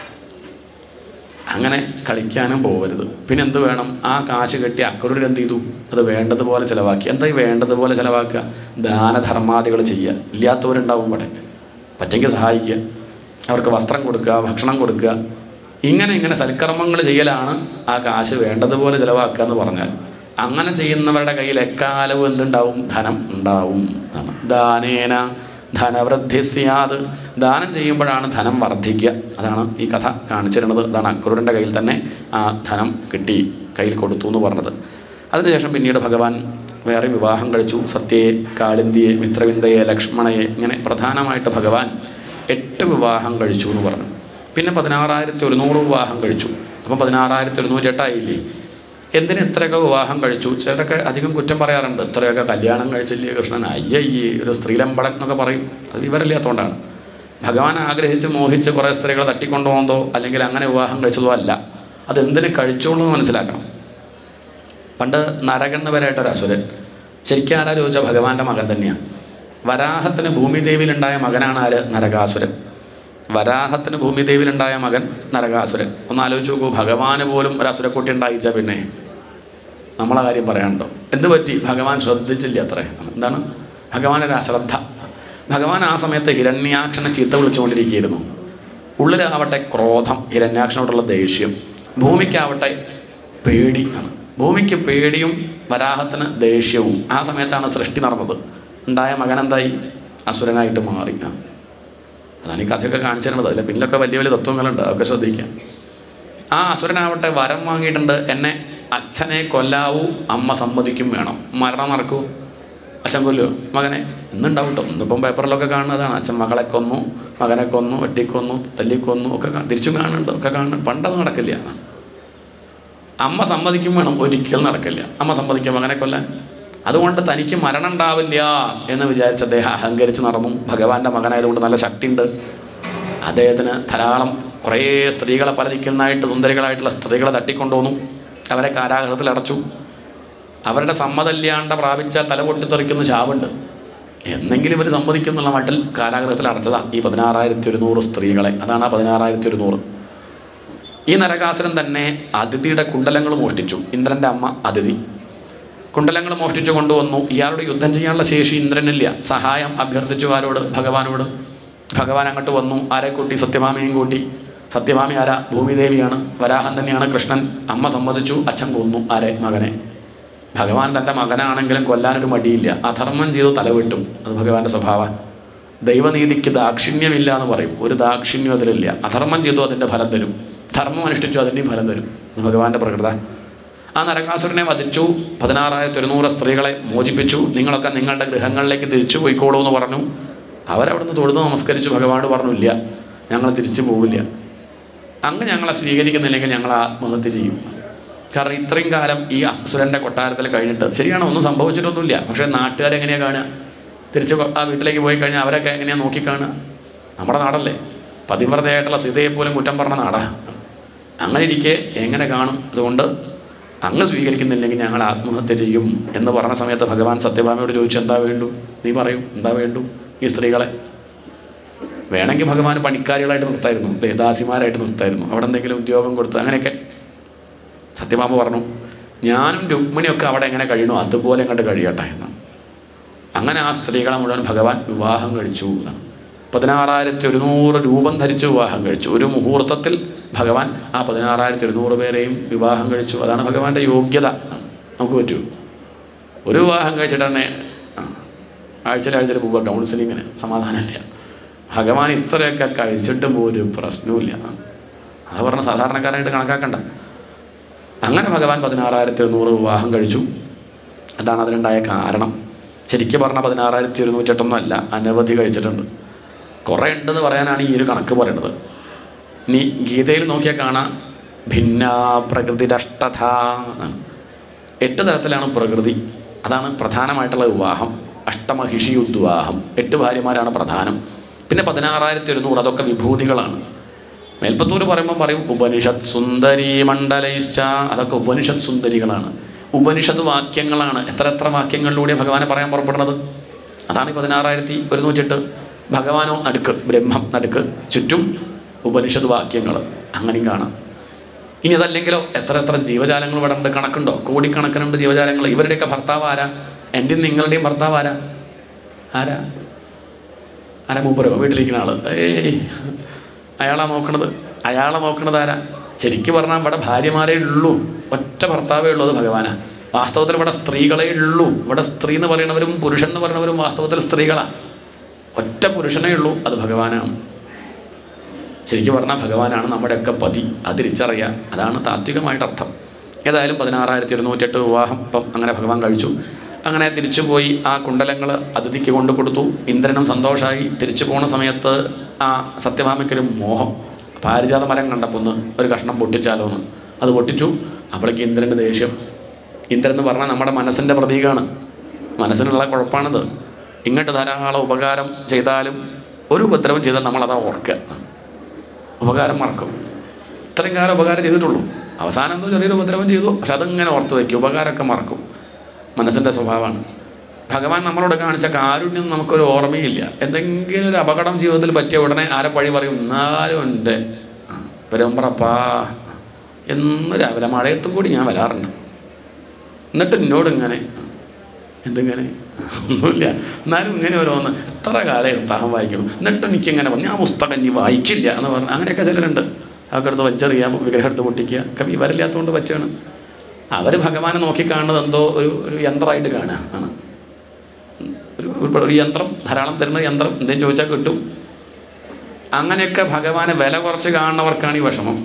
[SPEAKER 1] അങ്ങനെ കളിക്കാനും പോകരുത് പിന്നെ എന്ത് വേണം ആ കാശ് കെട്ടി അക്രൂർ എന്ത് ചെയ്തു അത് വേണ്ടതുപോലെ ചിലവാക്കി എന്താ ഈ വേണ്ടതുപോലെ ചിലവാക്കുക ദാനധർമാദികൾ ചെയ്യുക ഇല്ലാത്തവരുണ്ടാവും ഇവിടെ പറ്റെങ്കിൽ സഹായിക്കുക അവർക്ക് വസ്ത്രം കൊടുക്കുക ഭക്ഷണം കൊടുക്കുക ഇങ്ങനെ ഇങ്ങനെ സൽക്കർമ്മങ്ങൾ ചെയ്യലാണ് ആ കാശ് വേണ്ടതുപോലെ ചിലവാക്കുക എന്ന് പറഞ്ഞാൽ അങ്ങനെ ചെയ്യുന്നവരുടെ കയ്യിൽ എക്കാലവും എന്തുണ്ടാവും ധനം ഉണ്ടാവും എന്നാണ്. ദാനേന ധനവൃദ്ധി സ്യാത് ദാനം ചെയ്യുമ്പോഴാണ് ധനം വർദ്ധിക്കുക അതാണ് ഈ കഥ കാണിച്ചിരുന്നത് അതാണ് അക്രൂരൻ്റെ കയ്യിൽ തന്നെ ആ ധനം കിട്ടി കയ്യിൽ കൊടുത്തു എന്ന് പറഞ്ഞത് അതിനുശേഷം പിന്നീട് ഭഗവാൻ വേറെ വിവാഹം കഴിച്ചു സത്യയെ കാളിന്തിയെ മിത്രവിന്ദയെ ലക്ഷ്മണയെ ഇങ്ങനെ പ്രധാനമായിട്ട് ഭഗവാൻ എട്ട് വിവാഹം കഴിച്ചു എന്ന് പറഞ്ഞു പിന്നെ പതിനാറായിരത്തി ഒരുന്നൂറ് വിവാഹം കഴിച്ചു അപ്പം പതിനാറായിരത്തി ഒരുന്നൂറ്റി എട്ടായില്ലേ എന്തിന് ഇത്രയൊക്കെ വിവാഹം കഴിച്ചു ചിലരൊക്കെ അധികം കുറ്റം പറയാറുണ്ട് ഇത്രയൊക്കെ കല്യാണം കഴിച്ചില്ലേ കൃഷ്ണൻ അയ്യയ്യേ ഒരു സ്ത്രീലമ്പടൻ എന്നൊക്കെ പറയും അത് വിവരമില്ലാത്തതുകൊണ്ടാണ് ഭഗവാൻ ആഗ്രഹിച്ച് മോഹിച്ച് കുറേ സ്ത്രീകളെ തട്ടിക്കൊണ്ടുപോകുന്നതോ അല്ലെങ്കിൽ അങ്ങനെ വിവാഹം കഴിച്ചതോ അല്ല അതെന്തിന് കഴിച്ചോളൂ എന്ന് മനസ്സിലാക്കണം പണ്ട് നരകൻ എന്നവരായിട്ടൊരു അസുരൻ ശരിക്കും ആരാ ചോദിച്ചാൽ ഭഗവാന്റെ മകൻ തന്നെയാണ് വരാഹത്തിന് ഭൂമിദേവിയിലുണ്ടായ മകനാണ് ആര് നരകാസുരൻ വരാഹത്തിന് ഭൂമിദേവിയിലുണ്ടായ മകൻ നരകാസുരൻ ഒന്ന് ആലോചിച്ച് നോക്കൂ ഭഗവാന് പോലും ഒരു അസുരക്കുട്ടി ഉണ്ടായിച്ച പിന്നെ നമ്മളെ കാര്യം പറയാനുണ്ടോ എന്ത് പറ്റി ഭഗവാൻ ശ്രദ്ധിച്ചില്ല അത്രേ എന്താണ് ഭഗവാൻ ഒരു അശ്രദ്ധ ഭഗവാൻ ആ സമയത്ത് ഹിരണ്യാക്ഷനെ ചീത്ത വിളിച്ചുകൊണ്ടിരിക്കുകയായിരുന്നു ഉള്ളിലാവട്ടെ ക്രോധം ഹിരണ്യാക്ഷനോടുള്ള ദേഷ്യം ഭൂമിക്കാവട്ടെ പേടി ആണ് ഭൂമിക്ക് പേടിയും വരാഹത്തിന് ദേഷ്യവും ആ സമയത്താണ് സൃഷ്ടി നടന്നത് ഉണ്ടായ മകൻ എന്തായി അസുരനായിട്ട് മാറി ആ. അതാണ് ഈ കഥയൊക്കെ കാണിച്ചിരുന്നത് അതിൽ പിന്നിലൊക്കെ വലിയ വലിയ തത്വങ്ങളുണ്ട് അതൊക്കെ ശ്രദ്ധിക്കാം ആ അസുരനാവട്ടെ വരം വാങ്ങിയിട്ടുണ്ട് എന്നെ അച്ഛനെ കൊല്ലാവൂ അമ്മ സമ്മതിക്കും വേണം മരണം നടക്കൂ അച്ഛൻ കൊല്ലുമോ മകനെ ഇന്നുണ്ടാവും കേട്ടോ ഇന്നിപ്പം പേപ്പറിലൊക്കെ കാണുന്നതാണ് അച്ഛൻ മകളെ കൊന്നു മകനെ കൊന്നു വെട്ടിക്കൊന്നു തല്ലിക്കൊന്നു ഒക്കെ കാ- തിരിച്ചും കാണുന്നുണ്ട് ഒക്കെ കാണുന്നുണ്ട് പണ്ടത് നടക്കില്ല അമ്മ സമ്മതിക്കും വേണം ഒരിക്കലും നടക്കില്ല അമ്മ സമ്മതിക്കും മകനെ കൊല്ലാൻ അതുകൊണ്ട് തനിക്ക് മരണം ഉണ്ടാവില്ല എന്ന് വിചാരിച്ച് അദ്ദേഹം അഹങ്കരിച്ച് നടന്നു ഭഗവാന്റെ മകനായതുകൊണ്ട് നല്ല ശക്തിയുണ്ട് അദ്ദേഹത്തിന് ധാരാളം കുറേ സ്ത്രീകളെ പല ദിക്കുന്നായിട്ട് സുന്ദരികളായിട്ടുള്ള സ്ത്രീകളെ തട്ടിക്കൊണ്ടുവന്നു അവരെ കാരാഗ്രഹത്തിൽ അടച്ചു അവരുടെ സമ്മതമില്ലാണ്ട് പ്രാപിച്ചാൽ തല പൊട്ടിത്തെറിക്കുന്ന ശാപുണ്ട് എന്നെങ്കിലും ഇവർ സമ്മതിക്കുന്നുള്ള മട്ടിൽ കാരാഗ്രഹത്തിൽ അടച്ചതാ ഈ പതിനാറായിരത്തി ഒരുന്നൂറ് സ്ത്രീകളെ അതാണ് ആ പതിനാറായിരത്തി ഒരുന്നൂറ് ഈ നരകാസുരൻ തന്നെ അതിഥിയുടെ കുണ്ടലങ്ങൾ മോഷ്ടിച്ചു ഇന്ദ്രൻ്റെ അമ്മ അതിഥി കുണ്ടലങ്ങൾ മോഷ്ടിച്ചു കൊണ്ടുവന്നു ഇയാളോട് യുദ്ധം ചെയ്യാനുള്ള ശേഷി ഇന്ദ്രനില്ല സഹായം അഭ്യർത്ഥിച്ചു ആരോട് ഭഗവാനോട് ഭഗവാൻ അങ്ങോട്ട് വന്നു ആരെ കൂട്ടി സത്യഭാമയും കൂട്ടി സത്യഭാമി ആരാ ഭൂമിദേവിയാണ് വരാഹൻ തന്നെയാണ് കൃഷ്ണൻ അമ്മ സമ്മതിച്ചു അച്ഛൻ കൊന്നു ആരെ മകനെ ഭഗവാൻ തൻ്റെ മകനാണെങ്കിലും കൊല്ലാനൊരു മടിയില്ല അധർമ്മം ചെയ്തു തലവിട്ടും അത് ഭഗവാന്റെ സ്വഭാവം ദൈവനീതിക്ക് ദാക്ഷിണ്യമില്ല എന്ന് പറയും ഒരു ദാക്ഷിണ്യം അതിലില്ല അധർമ്മം ചെയ്തു അതിൻ്റെ ഫലം തരും ധർമ്മം അനുഷ്ഠിച്ചു അതിൻ്റെയും ഫലം തരും ഇത് ഭഗവാന്റെ പ്രകൃത ആ നരകാസുരനെ വധിച്ചു പതിനാറായിരത്തി ഒരുന്നൂറ് സ്ത്രീകളെ മോചിപ്പിച്ചു നിങ്ങളൊക്കെ നിങ്ങളുടെ ഗൃഹങ്ങളിലേക്ക് തിരിച്ചു പോയിക്കോളൂ എന്ന് പറഞ്ഞു അവരവിടുന്ന് തൊഴുത് നമസ്കരിച്ചു ഭഗവാനോട് പറഞ്ഞു ഇല്ല ഞങ്ങൾ തിരിച്ചു പോവില്ല അങ്ങ് ഞങ്ങളെ സ്വീകരിക്കുന്നില്ലെങ്കിൽ ഞങ്ങൾ ആത്മഹത്യ ചെയ്യും കാരണം ഇത്രയും കാലം ഈ അസുരൻ്റെ കൊട്ടാരത്തിൽ കഴിഞ്ഞിട്ട് ശരിയാണ് ഒന്നും സംഭവിച്ചിട്ടൊന്നുമില്ല പക്ഷേ നാട്ടുകാരെങ്ങനെയാണ് കാണുക തിരിച്ച് ആ വീട്ടിലേക്ക് പോയി കഴിഞ്ഞാൽ അവരൊക്കെ എങ്ങനെയാണ് നോക്കിക്കാണുക നമ്മുടെ നാടല്ലേ പതിവ്രതയായിട്ടുള്ള സീതയെ പോലും കുറ്റം പറഞ്ഞ നാടാ അങ്ങനെ ഇരിക്കെ എങ്ങനെ കാണും അതുകൊണ്ട് അങ്ങ് സ്വീകരിക്കുന്നില്ലെങ്കിൽ ഞങ്ങൾ ആത്മഹത്യ ചെയ്യും എന്ന് പറഞ്ഞ സമയത്ത് ഭഗവാൻ സത്യഭാമയോട് ചോദിച്ചു എന്താ വേണ്ടു നീ പറയൂ എന്താ വേണ്ടു ഈ സ്ത്രീകളെ വേണമെങ്കിൽ ഭഗവാൻ പണിക്കാരികളായിട്ട് നിർത്തായിരുന്നു അല്ലേ ദാസിമാരായിട്ട് നിർത്തായിരുന്നു അവിടെ എന്തെങ്കിലും ഉദ്യോഗം കൊടുത്ത് അങ്ങനെയൊക്കെ സത്യഭാമ പറഞ്ഞു ഞാനും രുക്മിണിയൊക്കെ അവിടെ എങ്ങനെ കഴിയണോ അതുപോലെ അങ്ങോട്ട് കഴിയട്ടെ എന്ന് അങ്ങനെ ആ സ്ത്രീകളെ മുഴുവൻ ഭഗവാൻ വിവാഹം കഴിച്ചു എന്നാണ് പതിനാറായിരത്തി ഒരുന്നൂറ് രൂപം ധരിച്ച് വിവാഹം കഴിച്ചു ഒരു മുഹൂർത്തത്തിൽ ഭഗവാൻ ആ പതിനാറായിരത്തി ഒരുന്നൂറ് പേരെയും വിവാഹം കഴിച്ചു അതാണ് ഭഗവാന്റെ യോഗ്യത നമുക്ക് പറ്റൂ ഒരു വിവാഹം കഴിച്ചിട്ട് തന്നെ ആഴ്ചയിൽ ആഴ്ചയിൽ പോവുക കൗൺസിലിങ്ങിന് സമാധാനമില്ല ഭഗവാൻ ഇത്രയൊക്കെ കഴിച്ചിട്ടും ഒരു പ്രശ്നവുമില്ല അത് പറഞ്ഞ സാധാരണക്കാരായിട്ട് കണക്കാക്കണ്ട അങ്ങനെ ഭഗവാൻ പതിനാറായിരത്തി ഒരുന്നൂറ് വിവാഹം കഴിച്ചു അതാണ് അതിനുണ്ടായ കാരണം ശരിക്കും പറഞ്ഞാൽ പതിനാറായിരത്തി ഒരുന്നൂറ്റെട്ടൊന്നും അല്ല അനവധി കഴിച്ചിട്ടുണ്ട് കുറേ ഉണ്ടെന്ന് പറയാനാണ് ഈ ഒരു കണക്ക് പറയുന്നത് ഇനി ഗീതയിൽ നോക്കിയാൽ കാണാം ഭിന്ന പ്രകൃതിരഷ്ടഥ എന്നാണ് എട്ട് തരത്തിലാണ് പ്രകൃതി അതാണ് പ്രധാനമായിട്ടുള്ള വിവാഹം അഷ്ടമഹിഷി വിവാഹം എട്ട് ഭാര്യമാരാണ് പ്രധാനം പിന്നെ പതിനാറായിരത്തി ഒരുന്നൂറ് അതൊക്കെ വിഭൂതികളാണ് മേൽപ്പത്തൂർ പറയുമ്പോൾ പറയും ഉപനിഷത് സുന്ദരി മണ്ഡലയിശ്ച അതൊക്കെ ഉപനിഷത് സുന്ദരികളാണ് ഉപനിഷത്ത് വാക്യങ്ങളാണ് എത്ര എത്ര വാക്യങ്ങളിലൂടെ ഭഗവാനെ പറയാൻ പുറപ്പെടുന്നത് അതാണ് ഈ പതിനാറായിരത്തി ഒരുന്നൂറ്റെട്ട് ഭഗവാനോ നടുക്ക് ബ്രഹ്മം നടുക്ക് ചുറ്റും ഉപനിഷത്ത് വാക്യങ്ങൾ അങ്ങനെയും കാണാം ഇനി അതല്ലെങ്കിലോ എത്ര എത്ര ജീവജാലങ്ങൾ ഇവിടെ ഉണ്ട് കണക്കുണ്ടോ കോടിക്കണക്കിനുണ്ട് ജീവജാലങ്ങൾ ഇവരുടെയൊക്കെ ഭർത്താവ് ആരാ എൻ്റെയും നിങ്ങളുടെയും ഭർത്താവ് ആരാ ആരാ ആരാ മൂപ്പരോ വീട്ടിലിരിക്കുന്ന ആള് ഏയ് അയാളാ നോക്കണത് അയാളെ നോക്കണത് ആരാ ശരിക്കും പറഞ്ഞാൽ ഇവിടെ ഭാര്യമാരേ ഉള്ളൂ ഒറ്റ ഭർത്താവേ ഉള്ളൂ അത് ഭഗവാനാ വാസ്തവത്തിൽ ഇവിടെ സ്ത്രീകളെ ഉള്ളൂ ഇവിടെ സ്ത്രീ എന്ന് പറയുന്നവരും പുരുഷൻ എന്ന് പറയുന്നവരും വാസ്തവത്തിൽ സ്ത്രീകളാ ഒറ്റ പുരുഷനേ ഉള്ളൂ അത് ഭഗവാനാണ് ശരിക്കും പറഞ്ഞാൽ ഭഗവാനാണ് നമ്മുടെയൊക്കെ പതി അത് തിരിച്ചറിയുക അതാണ് താത്വികമായിട്ട് അർത്ഥം ഏതായാലും പതിനാറായിരത്തി ഇരുന്നൂറ്റെട്ട് വിവാഹം ഇപ്പം അങ്ങനെ ഭഗവാൻ കഴിച്ചു അങ്ങനെ തിരിച്ചു പോയി ആ കുണ്ടലങ്ങൾ അതിഥിക്ക് കൊണ്ടു കൊടുത്തു ഇന്ദ്രനും സന്തോഷമായി തിരിച്ചു പോണ സമയത്ത് ആ സത്യഭാമയ്ക്കൊരു മോഹം പാരിജാത മരം കണ്ടപ്പോൾ ഒന്ന് ഒരു കഷ്ണം പൊട്ടിച്ചാലോ എന്ന് അത് പൊട്ടിച്ചു അപ്പോഴേക്ക് ഇന്ദ്രൻ്റെ ദേഷ്യം ഇന്ദ്രൻ എന്ന് പറഞ്ഞാൽ നമ്മുടെ മനസ്സിൻ്റെ പ്രതീകമാണ് മനസ്സിനുള്ള കുഴപ്പമാണിത് ഇങ്ങോട്ട് ധാരാളം ഉപകാരം ചെയ്താലും ഒരു ഉപദ്രവം ചെയ്താൽ നമ്മളതാ ഓർക്കുക ഉപകാരം മറക്കും ഇത്രയും കാലം ഉപകാരം ചെയ്തിട്ടുള്ളൂ അവസാനം എന്തോ ചെറിയൊരു ഉപദ്രവം ചെയ്തു പക്ഷെ അതങ്ങനെ ഓർത്ത് വയ്ക്കും ഉപകാരമൊക്കെ മറക്കും മനസ്സിൻ്റെ സ്വഭാവമാണ് ഭഗവാൻ നമ്മളോട് കാണിച്ച കാരുണ്യം നമുക്കൊരു ഓർമ്മയില്ല എന്തെങ്കിലും ഒരു അപകടം ജീവിതത്തിൽ പറ്റിയ ഉടനെ ആരെ പഴി പറയും എന്നാലും ഉണ്ട് പെരുമ്പറപ്പാ എന്ന് രാവിലെ മഴയത്തും കൂടി ഞാൻ വരാറുണ്ട് എന്നിട്ട് എന്നോട് ഇങ്ങനെ എന്തിങ്ങനെ ഒന്നുമില്ല എന്നാലും ഇങ്ങനെ ഓരോന്ന് എത്ര കാലം പുസ്തകം വായിക്കണം എന്നിട്ട് എനിക്കിങ്ങനെ വന്നു ഞാൻ പുസ്തകം ഇനി വായിക്കില്ല എന്ന് പറഞ്ഞു അങ്ങനെയൊക്കെ ചിലരുണ്ട് അതൊക്കെ എടുത്ത് വലിച്ചെറിയാം വിഗ്രഹം എടുത്ത് പൊട്ടിക്കുക ഒക്കെ വിവരമില്ലാത്തതുകൊണ്ട് പറ്റുകയാണ് അവർ ഭഗവാനെ നോക്കിക്കാണുന്നത് എന്തോ ഒരു ഒരു യന്ത്രമായിട്ട് കാണുക ആണ് ഒരു ഒരു- ഒരു യന്ത്രം ധാരാളം തരുന്ന യന്ത്രം എന്തെങ്കിലും ചോദിച്ചാൽ കിട്ടും അങ്ങനെയൊക്കെ ഭഗവാനെ വില കുറച്ച് കാണുന്നവർക്കാണ് ഈ വിഷമം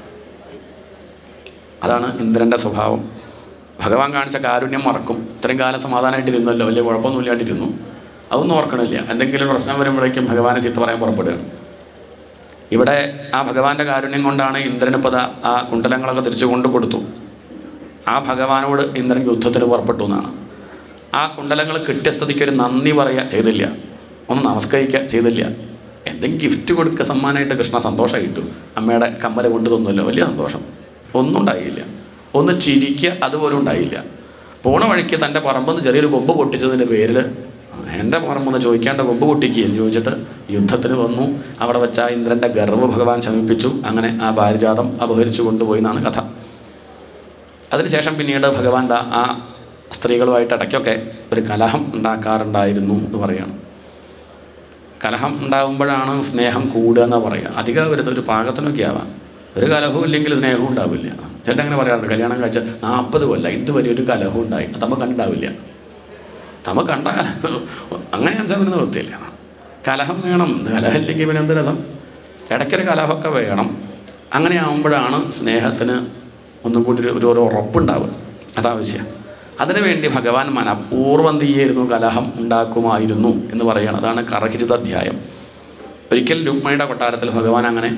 [SPEAKER 1] അതാണ് ഇന്ദ്രൻ്റെ സ്വഭാവം ഭഗവാൻ കാണിച്ച കാരുണ്യം മറക്കും ഇത്രയും കാലം സമാധാനമായിട്ടിരുന്നല്ലോ വലിയ കുഴപ്പമൊന്നുമില്ലാണ്ടിരുന്നു അതൊന്നും ഓർക്കണില്ല എന്തെങ്കിലും ഒരു പ്രശ്നം വരുമ്പോഴേക്കും ഭഗവാനെ ചീത്ത പറയാൻ പുറപ്പെടുകയാണ് ഇവിടെ ആ ഭഗവാന്റെ കാരുണ്യം കൊണ്ടാണ് ഇന്ദ്രനിപ്പത ആ കുണ്ടലങ്ങളൊക്കെ തിരിച്ചു കൊണ്ടു കൊടുത്തു ആ ഭഗവാനോട് ഇന്ദ്രൻ യുദ്ധത്തിന് പുറപ്പെട്ടു എന്നാണ് ആ കുണ്ടലങ്ങൾ കിട്ടിയ സ്ഥിതിക്ക് ഒരു നന്ദി പറയുക ചെയ്തില്ല ഒന്ന് നമസ്കരിക്കുക ചെയ്തില്ല എന്തെങ്കിലും ഗിഫ്റ്റ് കൊടുക്കുക സമ്മാനമായിട്ട് കൃഷ്ണ സന്തോഷം കിട്ടും അമ്മയുടെ കമ്മല കൊണ്ട് തന്നല്ലോ വലിയ സന്തോഷം ഒന്നും ഉണ്ടായില്ല ഒന്ന് ചിരിക്കുക അതുപോലും ഉണ്ടായില്ല പോണ വഴിക്ക് തൻ്റെ പറമ്പെന്ന് ചെറിയൊരു കൊമ്പ് പൊട്ടിച്ചതിൻ്റെ പേരിൽ എൻ്റെ പറമ്പെന്ന് ചോദിക്കാണ്ട് കൊമ്പ് പൊട്ടിക്കുക എന്ന് ചോദിച്ചിട്ട് യുദ്ധത്തിന് വന്നു അവിടെ വെച്ച ആ ഇന്ദ്രൻ്റെ ഗർവ് ഭഗവാൻ ശമിപ്പിച്ചു അങ്ങനെ ആ പാരിജാതം അപഹരിച്ചു കൊണ്ടുപോയി എന്നാണ് കഥ അതിനുശേഷം പിന്നീട് ഭഗവാൻ ദാ ആ സ്ത്രീകളുമായിട്ട് ഇടയ്ക്കൊക്കെ ഒരു കലഹം ഉണ്ടാക്കാറുണ്ടായിരുന്നു എന്ന് പറയുകയാണ് കലഹം ഉണ്ടാകുമ്പോഴാണ് സ്നേഹം കൂടുക എന്ന് പറയുക അധികം വരുന്നത് ഒരു പാകത്തിനൊക്കെ ആവാം ഒരു കലഹവും ഇല്ലെങ്കിൽ സ്നേഹവും ഉണ്ടാവില്ല ചേട്ടൻ അങ്ങനെ പറയാറുണ്ട് കല്യാണം കഴിച്ച നാൽപ്പത് കൊല്ലം ഇതുവരെ ഒരു കലഹം ഉണ്ടായി അത് നമുക്ക് കണ്ടാവില്ല തമ്മ കണ്ട അങ്ങനെ ഞാൻ പിന്നെ നിർത്തിയില്ല കലഹം വേണം കലഹം ഇല്ലെങ്കിൽ പിന്നെ എന്ത് രസം ഇടയ്ക്കൊരു കലഹമൊക്കെ വേണം അങ്ങനെ ആകുമ്പോഴാണ് സ്നേഹത്തിന് ഒന്നും കൂടി ഒരു ഒരു ഉറപ്പുണ്ടാവുക അതാവശ്യം അതിനുവേണ്ടി ഭഗവാൻ മനഃപൂർവ്വം തീയായിരുന്നു കലഹം ഉണ്ടാക്കുമായിരുന്നു എന്ന് പറയുകയാണ് അതാണ് കറഹിരിത അധ്യായം ഒരിക്കൽ രുക്മിണിയുടെ കൊട്ടാരത്തിൽ ഭഗവാൻ അങ്ങനെ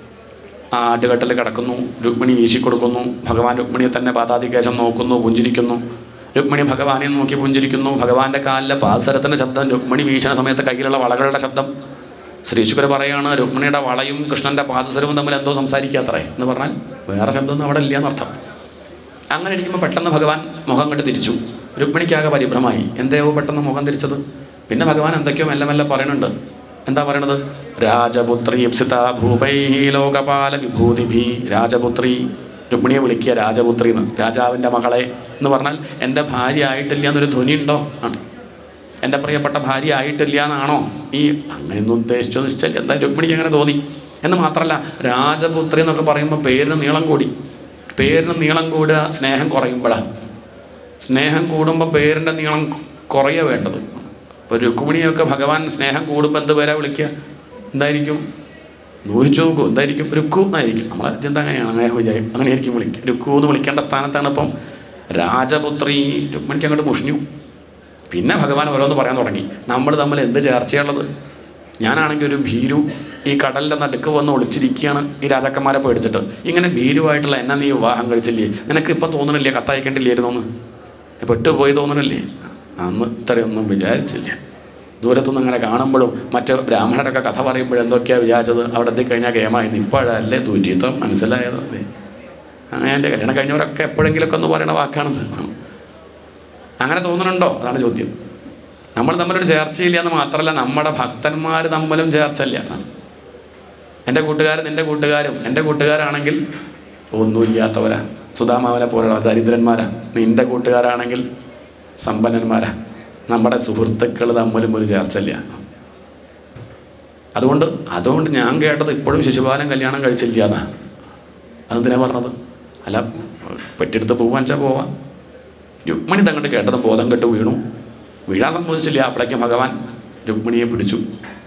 [SPEAKER 1] ആ ആട്ടുകെട്ടിൽ കിടക്കുന്നു രുക്മിണി വീശിക്കൊടുക്കുന്നു ഭഗവാൻ രുക്മിണിയെ തന്നെ പാതാതികേശം നോക്കുന്നു പുഞ്ചിരിക്കുന്നു രുക്മിണി ഭഗവാനെ നോക്കി പുഞ്ചിരിക്കുന്നു ഭഗവാന്റെ കാലിലെ പാദസരത്തിൻ്റെ ശബ്ദം രുക്മിണി വീശുന്ന സമയത്ത് കയ്യിലുള്ള വളകളുടെ ശബ്ദം ശ്രീശുക്കർ പറയാണ് രുക്മിണിയുടെ വളയും കൃഷ്ണന്റെ പാദസരവും തമ്മിൽ എന്തോ സംസാരിക്കാത്രേ എന്ന് പറഞ്ഞാൽ വേറെ ശബ്ദമൊന്നും അവിടെ ഇല്ല എന്നർത്ഥം അങ്ങനെ ഇരിക്കുമ്പോൾ പെട്ടെന്ന് ഭഗവാൻ മുഖം കണ്ട് തിരിച്ചു രുക്മിണിക്കാകെ പരിഭ്രമായി എന്തേയോ പെട്ടെന്ന് മുഖം തിരിച്ചത് പിന്നെ ഭഗവാൻ എന്തൊക്കെയോ മെല്ലെ മെല്ലെ പറയുന്നുണ്ട് എന്താ പറയണത് രാജപുത്രി ഇപ്സിത ഭൂപൈ ലോകപാല വിഭൂതിഭി രാജപുത്രി രുക്മിണിയെ വിളിക്കുക രാജപുത്രി എന്ന് രാജാവിൻ്റെ മകളെ എന്ന് പറഞ്ഞാൽ എൻ്റെ ഭാര്യ ആയിട്ടില്ല എന്നൊരു ധ്വനി ഉണ്ടോ ആണ് എൻ്റെ പ്രിയപ്പെട്ട ഭാര്യ ആയിട്ടില്ല എന്നാണോ ഈ അങ്ങനെയൊന്നും ഉദ്ദേശിച്ചോ നിശ്ചയില്ല എന്താ രുക്മിണിക്ക് അങ്ങനെ തോന്നി എന്ന് മാത്രമല്ല രാജപുത്രി എന്നൊക്കെ പറയുമ്പോൾ പേരിന് നീളം കൂടി പേരിന് നീളം കൂടുക സ്നേഹം കുറയുമ്പോഴാണ് സ്നേഹം കൂടുമ്പോൾ പേരിൻ്റെ നീളം കുറയ വേണ്ടത് ഇപ്പോൾ രുക്മിണിയൊക്കെ ഭഗവാൻ സ്നേഹം കൂടുമ്പോൾ എന്ത് പേരാ വിളിക്കുക എന്തായിരിക്കും ഊഹിച്ചു നോക്കൂ എന്തായിരിക്കും രുക്കു എന്നായിരിക്കും നമ്മളെ ചിന്ത അങ്ങനെയാണ് അങ്ങനെ വിചാരിക്കും അങ്ങനെയായിരിക്കും വിളിക്കുക രുക്കു എന്ന് വിളിക്കേണ്ട സ്ഥാനത്താണ് ഇപ്പം രാജപുത്രി രുക്മിണിക്ക് അങ്ങോട്ട് മുഷിഞ്ഞു പിന്നെ ഭഗവാൻ ഓരോന്ന് പറയാൻ തുടങ്ങി നമ്മൾ തമ്മിൽ എന്ത് ചേർച്ചയുള്ളത് ഞാനാണെങ്കിൽ ഒരു ഭീരു ഈ കടലിൻ്റെ നടുക്ക് വന്ന് ഒളിച്ചിരിക്കുകയാണ് ഈ രാജാക്കന്മാരെ പേടിച്ചിട്ട് ഇങ്ങനെ ഭീരുവായിട്ടുള്ള എന്നെ നീ വിവാഹം കഴിച്ചില്ലേ നിനക്ക് ഇപ്പം തോന്നണില്ലേ കത്തയക്കേണ്ടില്ലായിരുന്നു എന്ന് പെട്ടുപോയി തോന്നണില്ലേ അന്ന് ഇത്രയൊന്നും വിചാരിച്ചില്ല ദൂരത്തുനിന്ന് ഇങ്ങനെ കാണുമ്പോഴും മറ്റ് ബ്രാഹ്മണരൊക്കെ കഥ പറയുമ്പോഴും എന്തൊക്കെയാണ് വിചാരിച്ചത് അവിടെ എത്തിക്കഴിഞ്ഞാൽ ഗെയിമായിരുന്നു ഇപ്പോഴല്ലേ ദുരിതം മനസ്സിലായത് അല്ലേ അങ്ങനെ എൻ്റെ കല്യാണം കഴിഞ്ഞവരൊക്കെ എപ്പോഴെങ്കിലുമൊക്കെ ഒന്ന് പറയുന്ന വാക്കാണത് അങ്ങനെ തോന്നുന്നുണ്ടോ അതാണ് ചോദ്യം നമ്മൾ തമ്മിലൊരു ചേർച്ചയില്ല എന്ന് മാത്രമല്ല നമ്മുടെ ഭക്തന്മാർ തമ്മിലും ചേർച്ചയില്ല എൻ്റെ കൂട്ടുകാരും നിൻ്റെ കൂട്ടുകാരും എൻ്റെ കൂട്ടുകാരാണെങ്കിൽ ഒന്നുമില്ലാത്തവരാ സുധാമാവനെ പോലെയുള്ള ദരിദ്രന്മാരാ നിൻ്റെ കൂട്ടുകാരാണെങ്കിൽ സമ്പന്നന്മാരാ നമ്മുടെ സുഹൃത്തുക്കൾ തമ്മിലും ഒരു ചേർച്ചയില്ല അതുകൊണ്ട് അതുകൊണ്ട് ഞാൻ കേട്ടത് ഇപ്പോഴും ശിശുപാലൻ കല്യാണം കഴിച്ചില്ല എന്നാ അതെന്തിനാ പറഞ്ഞത് അല്ല പെട്ടെടുത്ത് പോവാൻ വെച്ചാൽ പോവാം രുക്മിണി തങ്ങോട്ട് കേട്ടതും ബോധം കെട്ട് വീണു വീഴാൻ സംഭവിച്ചില്ല അപ്പോഴേക്കും ഭഗവാൻ രുക്മിണിയെ പിടിച്ചു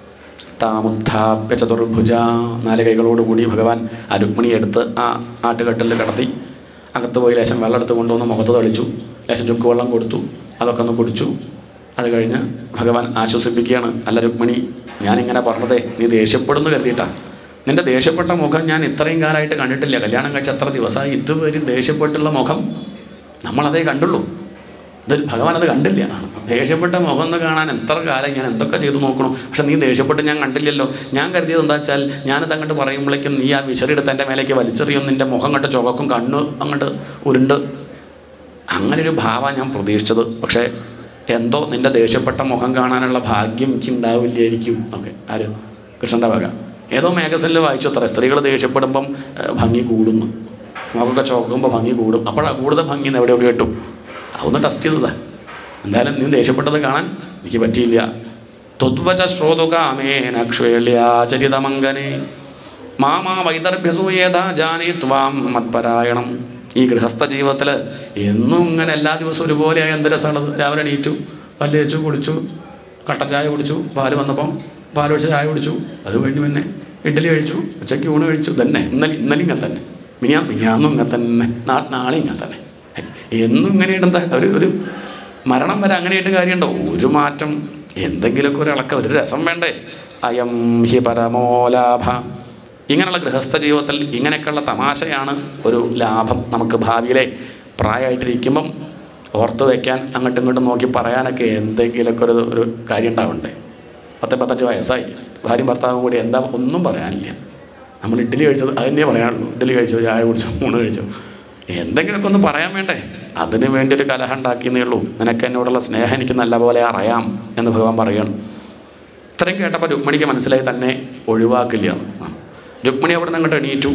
[SPEAKER 1] താമുത്ഥാപ്യ ചതുർഭുജ നാല് കൈകളോടുകൂടി ഭഗവാൻ ആ രുക്മിണിയെ എടുത്ത് ആ ആട്ടുകെട്ടിൽ കിടത്തി അകത്ത് പോയി ലേശം വെള്ളം എടുത്ത് കൊണ്ടുവന്ന് മുഖത്ത് തെളിച്ചു ലേശം ചുക്ക് വെള്ളം കൊടുത്തു അതൊക്കെ ഒന്ന് കുടിച്ചു അത് കഴിഞ്ഞ് ഭഗവാൻ ആശ്വസിപ്പിക്കുകയാണ് അല്ല രുക്മിണി ഞാനിങ്ങനെ പറഞ്ഞതേ നീ ദേഷ്യപ്പെടുന്നു കരുതിയിട്ടാ നിന്റെ ദേഷ്യപ്പെട്ട മുഖം ഞാൻ ഇത്രയും കാലമായിട്ട് കണ്ടിട്ടില്ല കല്യാണം കഴിച്ച എത്ര ദിവസമായി ഇതുവരെയും ദേഷ്യപ്പെട്ടുള്ള മുഖം നമ്മളതേ കണ്ടുള്ളൂ ഇത് ഭഗവാൻ അത് കണ്ടില്ല ദേഷ്യപ്പെട്ട മുഖം ഒന്ന് കാണാൻ എത്ര കാലം ഞാൻ എന്തൊക്കെ ചെയ്തു നോക്കണം പക്ഷെ നീ ദേഷ്യപ്പെട്ട് ഞാൻ കണ്ടില്ലല്ലോ ഞാൻ കരുതിയത് എന്താ വെച്ചാൽ ഞാനത് അങ്ങോട്ട് പറയുമ്പോഴേക്കും നീ ആ വിശറിയെടുത്ത് എൻ്റെ മേലേക്ക് വലിച്ചെറിയും നിൻ്റെ മുഖം അങ്ങോട്ട് ചുവക്കും കണ്ണ് അങ്ങോട്ട് ഉരുണ്ട് അങ്ങനെ ഒരു ഭാവം ഞാൻ പ്രതീക്ഷിച്ചത് പക്ഷേ എന്തോ നിൻ്റെ ദേഷ്യപ്പെട്ട മുഖം കാണാനുള്ള ഭാഗ്യം എനിക്ക് ഉണ്ടാവില്ലായിരിക്കും ഓക്കെ ആര് കൃഷ്ണൻ്റെ വക ഏതോ മാഗസിനിൽ വായിച്ചു അത്ര സ്ത്രീകൾ ദേഷ്യപ്പെടുമ്പം ഏഹ്, ഭംഗി കൂടുന്നു മുഖമൊക്കെ ചോക്കുമ്പോൾ ഭംഗി കൂടും അപ്പോഴാണ് കൂടുതൽ ഭംഗി എന്ന് എവിടെയൊക്കെ കിട്ടും അതൊന്ന് ടെസ്റ്റ് ചെയ്തതാ എന്തായാലും നീ ദേഷ്യപ്പെട്ടത് കാണാൻ എനിക്ക് പറ്റിയില്ല ത്വദ്വച ശ്രോതുകാമേന ക്ഷേള്യാചരിതമംഗനെ മാമാ വൈദർഭ്യസൂയേതാ ജാനേ ത്വാം മത്പരായണം ഈ ഗൃഹസ്ഥ ജീവിതത്തിൽ എന്നും ഇങ്ങനെ എല്ലാ ദിവസവും ഒരുപോലെയായി എന്ത് രസമുള്ളത് രാവിലെ എണീറ്റു പല്ല് തേച്ചു കുടിച്ചു കട്ടൻ ചായ കുടിച്ചു പാല് വന്നപ്പം പാൽ ഒഴിച്ച് ചായ കുടിച്ചു അത് കഴിഞ്ഞ് പിന്നെ ഇഡ്ഡലി കഴിച്ചു ഉച്ചയ്ക്ക് ഊണ് കഴിച്ചു തന്നെ ഇന്നലെ ഇന്നലെ ഇങ്ങനെ തന്നെ മിനിയാ മിനിയാന്നും ഇങ്ങനെ തന്നെ നാ നാളെ ഇങ്ങനെ തന്നെ എന്നും ഇങ്ങനെയായിട്ട് എന്താ ഒരു ഒരു മരണം വരെ അങ്ങനെയായിട്ട് കാര്യമുണ്ടോ ഒരു മാറ്റം എന്തെങ്കിലുമൊക്കെ ഒരു ഇളക്കം ഒരു രസം വേണ്ടേ അയം ഹി പരമോലാഭ ഇങ്ങനെയുള്ള ഗൃഹസ്ഥ ജീവിതത്തിൽ ഇങ്ങനെയൊക്കെയുള്ള തമാശയാണ് ഒരു ലാഭം നമുക്ക് ഭാവിയിലെ പ്രായമായിട്ടിരിക്കുമ്പം ഓർത്ത് വയ്ക്കാൻ അങ്ങോട്ടും ഇങ്ങോട്ടും നോക്കി പറയാനൊക്കെ എന്തെങ്കിലുമൊക്കെ ഒരു ഒരു കാര്യം ഉണ്ടാവണ്ടേ പത്ത് പത്തഞ്ച് വയസ്സായി ഭാര്യയും ഭർത്താവും കൂടി എന്താ ഒന്നും പറയാനില്ല നമ്മൾ ഇഡ്ഡലി കഴിച്ചത് അത് തന്നെയേ പറയാനുള്ളൂ ഇഡ്ഡലി കഴിച്ചു ചായ കുടിച്ചു ഊണ് കഴിച്ചു എന്തെങ്കിലുമൊക്കെ ഒന്ന് പറയാൻ വേണ്ടേ അതിന് വേണ്ടി ഒരു കലഹം ഉണ്ടാക്കിയെന്നേ ഉള്ളൂ നിനക്ക് എന്നോടുള്ള സ്നേഹം എനിക്ക് നല്ലപോലെ അറിയാം എന്ന് ഭഗവാൻ പറയുകയാണ് ഇത്രയും കേട്ടപ്പോൾ രുക്മിണിക്ക് മനസ്സിലായി തന്നെ ഒഴിവാക്കില്ല എന്ന്. രുക്മിണി അവിടെ നിന്ന് അങ്ങോട്ട് എണീറ്റു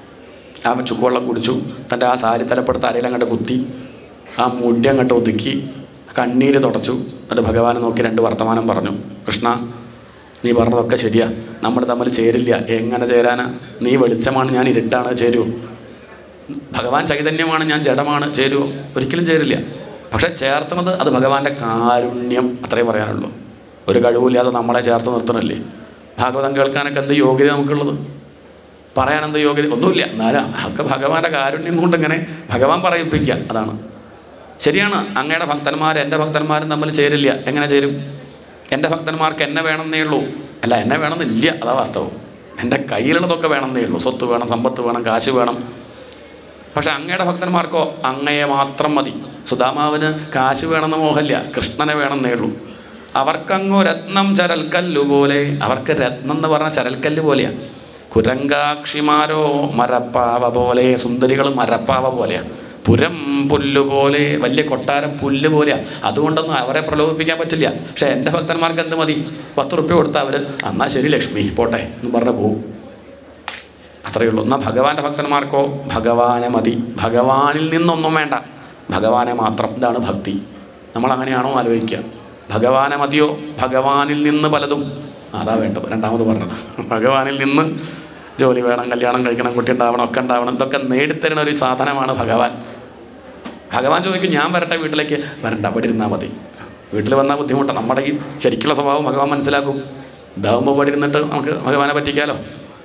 [SPEAKER 1] ആ ചുക്കുവെള്ളം കുടിച്ചു തൻ്റെ ആ സാരി തലപ്പെടുത്ത അരയിൽ അങ്ങോട്ട് കുത്തി ആ മുടി അങ്ങോട്ട് ഒതുക്കി കണ്ണീര് തുടച്ചു എന്നിട്ട് ഭഗവാനെ നോക്കി രണ്ട് വർത്തമാനം പറഞ്ഞു കൃഷ്ണ നീ പറഞ്ഞതൊക്കെ ശരിയാ നമ്മൾ തമ്മിൽ ചേരില്ല എങ്ങനെ ചേരാനാ നീ വെളിച്ചമാണ് ഞാൻ ഇരുട്ടാണ് ചേരൂ ഭഗവാൻ ചൈതന്യമാണ് ഞാൻ ജഡമാണ് ചേരുമോ ഒരിക്കലും ചേരില്ല പക്ഷെ ചേർത്തുന്നത് അത് ഭഗവാന്റെ കാരുണ്യം അത്രേ പറയാനുള്ളൂ ഒരു കഴിവില്ലാതെ നമ്മളെ ചേർത്ത് നിർത്തണല്ലേ ഭാഗവതം കേൾക്കാനൊക്കെ എന്ത് യോഗ്യത നമുക്കുള്ളത് പറയാൻ എന്ത് യോഗ്യത ഒന്നുമില്ല എന്നാലും ഒക്കെ ഭഗവാന്റെ കാരുണ്യം കൊണ്ട് ഇങ്ങനെ ഭഗവാൻ പറയിപ്പിക്കുക അതാണ് ശരിയാണ് അങ്ങയുടെ ഭക്തന്മാർ എൻ്റെ ഭക്തന്മാരും തമ്മിൽ ചേരില്ല എങ്ങനെ ചേരും എൻ്റെ ഭക്തന്മാർക്ക് എന്നെ വേണമെന്നേ ഉള്ളൂ അല്ല എന്നെ വേണമെന്നില്ല അതാ വാസ്തവം എൻ്റെ കയ്യിലുള്ളതൊക്കെ വേണമെന്നേ ഉള്ളൂ സ്വത്ത് വേണം സമ്പത്ത് വേണം കാശ് വേണം പക്ഷെ അങ്ങയുടെ ഭക്തന്മാർക്കോ അങ്ങയെ മാത്രം മതി സുധാമാവിന് കാശ് വേണമെന്ന് മോഹമില്ല കൃഷ്ണനെ വേണമെന്നേ ഉള്ളൂ അവർക്കങ്ങോ രത്നം ചരൽക്കല്ല് പോലെ അവർക്ക് രത്നം എന്ന് പറഞ്ഞ ചരൽക്കല്ല് പോലെയാണ് കുരങ്കാക്ഷിമാരോ മരപ്പാവ പോലെ സുന്ദരികൾ മരപ്പാവ പോലെയാണ് പുരം പുല്ല് പോലെ വലിയ കൊട്ടാരം പുല്ല് പോലെയാണ് അതുകൊണ്ടൊന്നും അവരെ പ്രലോഭിപ്പിക്കാൻ പറ്റില്ല പക്ഷെ എൻ്റെ ഭക്തന്മാർക്ക് എന്ത് മതി പത്ത് റുപ്യ കൊടുത്താൽ അവർ എന്നാൽ ശരി ലക്ഷ്മി പോട്ടെ എന്ന് പറഞ്ഞ് പോവും അത്രയേ ഉള്ളൂ എന്നാൽ ഭഗവാന്റെ ഭക്തന്മാർക്കോ ഭഗവാനെ മതി ഭഗവാനിൽ നിന്നൊന്നും വേണ്ട ഭഗവാനെ മാത്രം ഇതാണ് ഭക്തി നമ്മൾ അങ്ങനെയാണോ ആലോചിക്കുക ഭഗവാനെ മതിയോ ഭഗവാനിൽ നിന്ന് പലതും അതാ വേണ്ടത് രണ്ടാമത് പറഞ്ഞത് ഭഗവാനിൽ നിന്ന് ജോലി വേണം കല്യാണം കഴിക്കണം കുട്ടി ഉണ്ടാവണം ഒക്കെ ഉണ്ടാവണം ഇതൊക്കെ നേടിത്തരുന്ന ഒരു സാധനമാണ് ഭഗവാൻ ഭഗവാൻ ചോദിക്കും ഞാൻ വരട്ടെ വീട്ടിലേക്ക് വരണ്ട അവിടെ ഇരുന്നാൽ മതി വീട്ടിൽ വന്നാൽ ബുദ്ധിമുട്ടാണ് നമ്മുടെ ഈ ശരിക്കുള്ള സ്വഭാവം ഭഗവാൻ മനസ്സിലാക്കും ഇതാവുമ്പോൾ ഇവിടെ ഇരുന്നിട്ട് നമുക്ക് ഭഗവാനെ പറ്റിക്കാലോ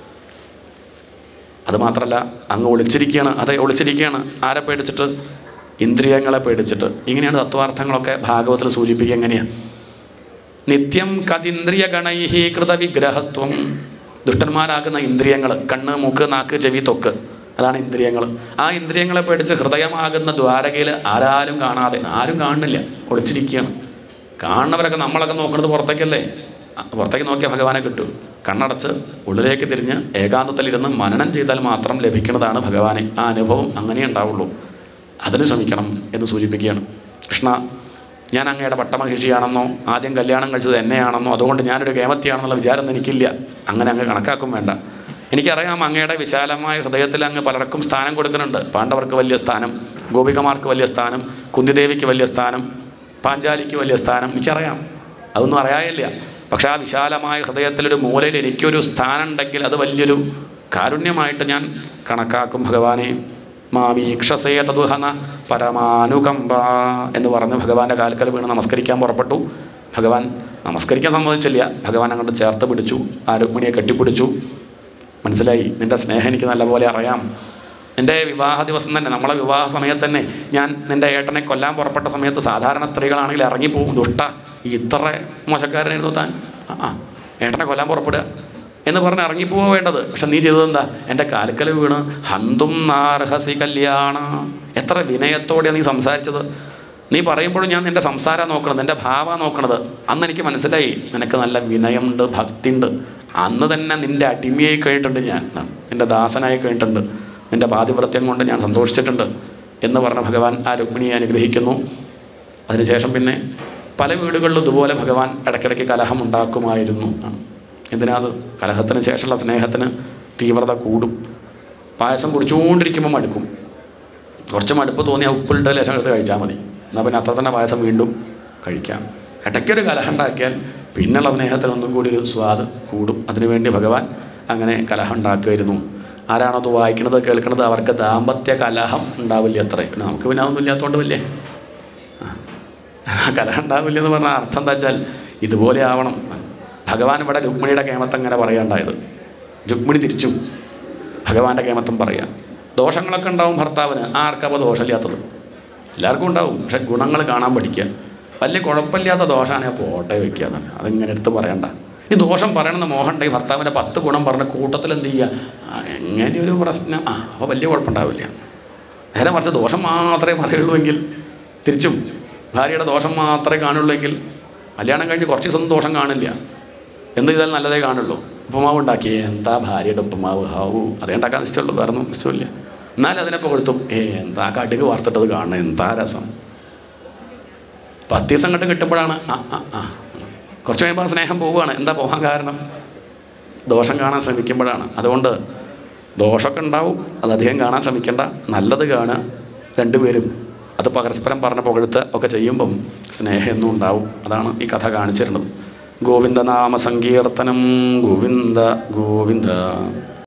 [SPEAKER 1] അത് മാത്രമല്ല അങ്ങ് ഒളിച്ചിരിക്കുകയാണ് അതെ ഒളിച്ചിരിക്കുകയാണ് ആരെ പേടിച്ചിട്ട് ഇന്ദ്രിയങ്ങളെ പേടിച്ചിട്ട് ഇങ്ങനെയാണ് തത്വാർത്ഥങ്ങളൊക്കെ ഭാഗവത്തിൽ സൂചിപ്പിക്കുക എങ്ങനെയാണ് നിത്യം കതിന്ദ്രിയ ഗണൈഹി കൃത വിഗ്രഹസ്ത്വം ദുഷ്ടന്മാരാകുന്ന ഇന്ദ്രിയങ്ങൾ കണ്ണ് മൂക്ക് നാക്ക് ചെവി തൊക്ക് അതാണ് ഇന്ദ്രിയങ്ങൾ ആ ഇന്ദ്രിയങ്ങളെ പേടിച്ച് ഹൃദയമാകുന്ന ദ്വാരകയിൽ ആരാരും കാണാതെ ആരും കാണുന്നില്ല ഒളിച്ചിരിക്കുകയാണ് കാണുന്നവരൊക്കെ നമ്മളൊക്കെ നോക്കുന്നത് പുറത്തേക്കല്ലേ ആ, പുറത്തേക്ക് നോക്കിയാൽ ഭഗവാനെ കിട്ടും കണ്ണടച്ച് ഉള്ളിലേക്ക് തിരിഞ്ഞ് ഏകാന്തത്തിലിരുന്ന് മനനം ചെയ്താൽ മാത്രം ലഭിക്കുന്നതാണ് ഭഗവാനെ ആ അനുഭവം അങ്ങനെ ഉണ്ടാവുള്ളൂ അതിന് ശ്രമിക്കണം എന്ന് സൂചിപ്പിക്കുകയാണ് കൃഷ്ണ ഞാൻ അങ്ങയുടെ പട്ടമഹിഷിയാണെന്നോ ആദ്യം കല്യാണം കഴിച്ചത് എന്നെയാണെന്നോ അതുകൊണ്ട് ഞാനൊരു കേമത്തിയാണെന്നുള്ള വിചാരം ഒന്നും എനിക്കില്ല അങ്ങനെ അങ്ങ് കണക്കാക്കും വേണ്ട എനിക്കറിയാം അങ്ങയുടെ വിശാലമായ ഹൃദയത്തിൽ അങ്ങ് പലർക്കും സ്ഥാനം കൊടുക്കുന്നുണ്ട് പാണ്ഡവർക്ക് വലിയ സ്ഥാനം ഗോപികമാർക്ക് വലിയ സ്ഥാനം കുന്തിദേവിക്ക് വലിയ സ്ഥാനം പാഞ്ചാലിക്ക് വലിയ സ്ഥാനം എനിക്കറിയാം അതൊന്നും അറിയാനില്ല പക്ഷെ ആ വിശാലമായ ഹൃദയത്തിലൊരു മൂലയിൽ എനിക്കൊരു സ്ഥാനം ഉണ്ടെങ്കിൽ അത് വലിയൊരു കാരുണ്യമായിട്ട് ഞാൻ കണക്കാക്കും ഭഗവാനെ മാമീക്ഷസേ തതുഹന പരമാനുകമ്പ എന്ന് പറഞ്ഞ് ഭഗവാന്റെ കാൽക്കൽ വീണ് നമസ്കരിക്കാൻ പുറപ്പെട്ടു ഭഗവാൻ നമസ്കരിക്കാൻ സമ്മതിച്ചില്ല ഭഗവാൻ അങ്ങോട്ട് ചേർത്ത് പിടിച്ചു ആ രുക്മിണിയെ കെട്ടിപ്പിടിച്ചു മനസ്സിലായി നിന്റെ സ്നേഹം എനിക്ക് നല്ലപോലെ അറിയാം നിന്റെ വിവാഹ ദിവസം തന്നെ നമ്മളെ വിവാഹ സമയത്ത് തന്നെ ഞാൻ നിന്റെ ഏട്ടനെ കൊല്ലാൻ പുറപ്പെട്ട സമയത്ത് സാധാരണ സ്ത്രീകളാണെങ്കിൽ ഇറങ്ങിപ്പോവും ദുഷ്ട ഈ ഇത്ര മോശക്കാരനായിരുന്നു താൻ ആ ആ ഏട്ടനെ കൊല്ലാൻ പുറപ്പെടുക എന്ന് പറഞ്ഞ് ഇറങ്ങിപ്പോവാ വേണ്ടത് പക്ഷെ നീ ചെയ്തത് എന്താ എൻ്റെ കാൽക്കൽ വീണ് ഹന്തും നാർഹസി കല്യാണ എത്ര വിനയത്തോടെയാണ് നീ സംസാരിച്ചത് നീ പറയുമ്പോഴും ഞാൻ നിൻ്റെ സംസാരം നോക്കണത് നിൻ്റെ ഭാവ നോക്കണത് അന്ന് എനിക്ക് മനസ്സിലായി നിനക്ക് നല്ല വിനയമുണ്ട് ഭക്തിയുണ്ട് അന്ന് തന്നെ നിൻ്റെ അടിമയായി കഴിഞ്ഞിട്ടുണ്ട് ഞാൻ എന്നാണ് നിൻ്റെ ദാസനായി കഴിഞ്ഞിട്ടുണ്ട് നിൻ്റെ പാതിവൃത്യം കൊണ്ട് ഞാൻ സന്തോഷിച്ചിട്ടുണ്ട് എന്ന് പറഞ്ഞ ഭഗവാൻ ആ രുക്മിണിയെ അനുഗ്രഹിക്കുന്നു അതിനുശേഷം പിന്നെ പല വീടുകളിലും ഇതുപോലെ ഭഗവാൻ ഇടയ്ക്കിടയ്ക്ക് കലഹം ഉണ്ടാക്കുമായിരുന്നു എന്നാണ് എന്തിനാത് കലഹത്തിന് ശേഷമുള്ള സ്നേഹത്തിന് തീവ്രത കൂടും പായസം കുടിച്ചുകൊണ്ടിരിക്കുമ്പോൾ മടുക്കും കുറച്ച് മടുപ്പ് തോന്നിയാൽ ഉപ്പിലിട്ട് ലേശം എടുത്ത് കഴിച്ചാൽ മതി എന്നാൽ പിന്നെ അത്ര തന്നെ പായസം വീണ്ടും കഴിക്കാം ഇടയ്ക്കൊരു കലഹം ഉണ്ടാക്കിയാൽ പിന്നുള്ള സ്നേഹത്തിന് ഒന്നും കൂടി ഒരു സ്വാദ് കൂടും അതിനുവേണ്ടി ഭഗവാൻ അങ്ങനെ കലഹം ഉണ്ടാക്കുമായിരുന്നു ആരാണോ അത് വായിക്കണത് കേൾക്കണത് അവർക്ക് ദാമ്പത്യ കലഹം ഉണ്ടാവില്ല അത്രേ പിന്നെ നമുക്ക് പിന്നെ അതൊന്നും ഇല്ലാത്തതുകൊണ്ട് വലിയ കലഹം ഉണ്ടാവില്ല എന്ന് പറഞ്ഞാൽ അർത്ഥം എന്താ വെച്ചാൽ ഇതുപോലെ ആവണം ഭഗവാൻ ഇവിടെ രുക്മിണിയുടെ കേമത്തം ഇങ്ങനെ പറയുണ്ടായത് രുക്മിണി തിരിച്ചും ഭഗവാന്റെ കേമത്തം പറയാം ദോഷങ്ങളൊക്കെ ഉണ്ടാവും ഭർത്താവിന് ആർക്കപ്പോൾ ദോഷമില്ലാത്തത് എല്ലാവർക്കും ഉണ്ടാവും പക്ഷെ ഗുണങ്ങൾ കാണാൻ പഠിക്കുക വലിയ കുഴപ്പമില്ലാത്ത ദോഷമാണ് പോട്ടെ വയ്ക്കുക എന്നാണ് അതിങ്ങനെ എടുത്ത് പറയണ്ട ഈ ദോഷം പറയണമെന്ന് മോഹം ഉണ്ടെങ്കിൽ ഭർത്താവിൻ്റെ പത്ത് ഗുണം പറഞ്ഞ കൂട്ടത്തിൽ എന്ത് ചെയ്യുക ആ, എങ്ങനെയൊരു പ്രശ്നം ആ അപ്പോൾ വലിയ കുഴപ്പമുണ്ടാവില്ല നേരെ മറിച്ച് ദോഷം മാത്രമേ പറയുള്ളൂ എങ്കിൽ തിരിച്ചും ഭാര്യയുടെ ദോഷം മാത്രമേ കാണുള്ളൂ എങ്കിൽ കല്യാണം കഴിഞ്ഞ് കുറച്ച് ദിവസം ദോഷം കാണില്ല എന്ത് ചെയ്താലും നല്ലതേ കാണുള്ളൂ ഉപ്പുമാവ് ഉണ്ടാക്കി എന്താ ഭാര്യയുടെ ഉപ്പുമാവ് ഹാവൂ അതേ ഉണ്ടാക്കാൻ ഇഷ്ടമുള്ളൂ വേറെ ഒന്നും ഇഷ്ടമില്ല എന്നാലും അതിനെ കൊടുത്തും ഏ എന്താ കടുക് വറുത്തിട്ടത് കാണണം എന്താ രസം പത്ത് ദിവസം കണ്ട് കിട്ടുമ്പോഴാണ് ആ ആ ആ കുറച്ച് കഴിയുമ്പോൾ ആ സ്നേഹം പോവുകയാണ് എന്താ പോകാൻ കാരണം ദോഷം കാണാൻ ശ്രമിക്കുമ്പോഴാണ് അതുകൊണ്ട് ദോഷമൊക്കെ ഉണ്ടാവും അത് അധികം കാണാൻ ശ്രമിക്കേണ്ട നല്ലത് കാണുക രണ്ടുപേരും അത് പരസ്പരം പറഞ്ഞ പുകഴ്ത്ത് ഒക്കെ ചെയ്യുമ്പം സ്നേഹം എന്നും ഉണ്ടാവും അതാണ് ഈ കഥ കാണിച്ചിരുന്നത് ഗോവിന്ദനാമ സങ്കീർത്തനം ഗോവിന്ദ ഗോവിന്ദ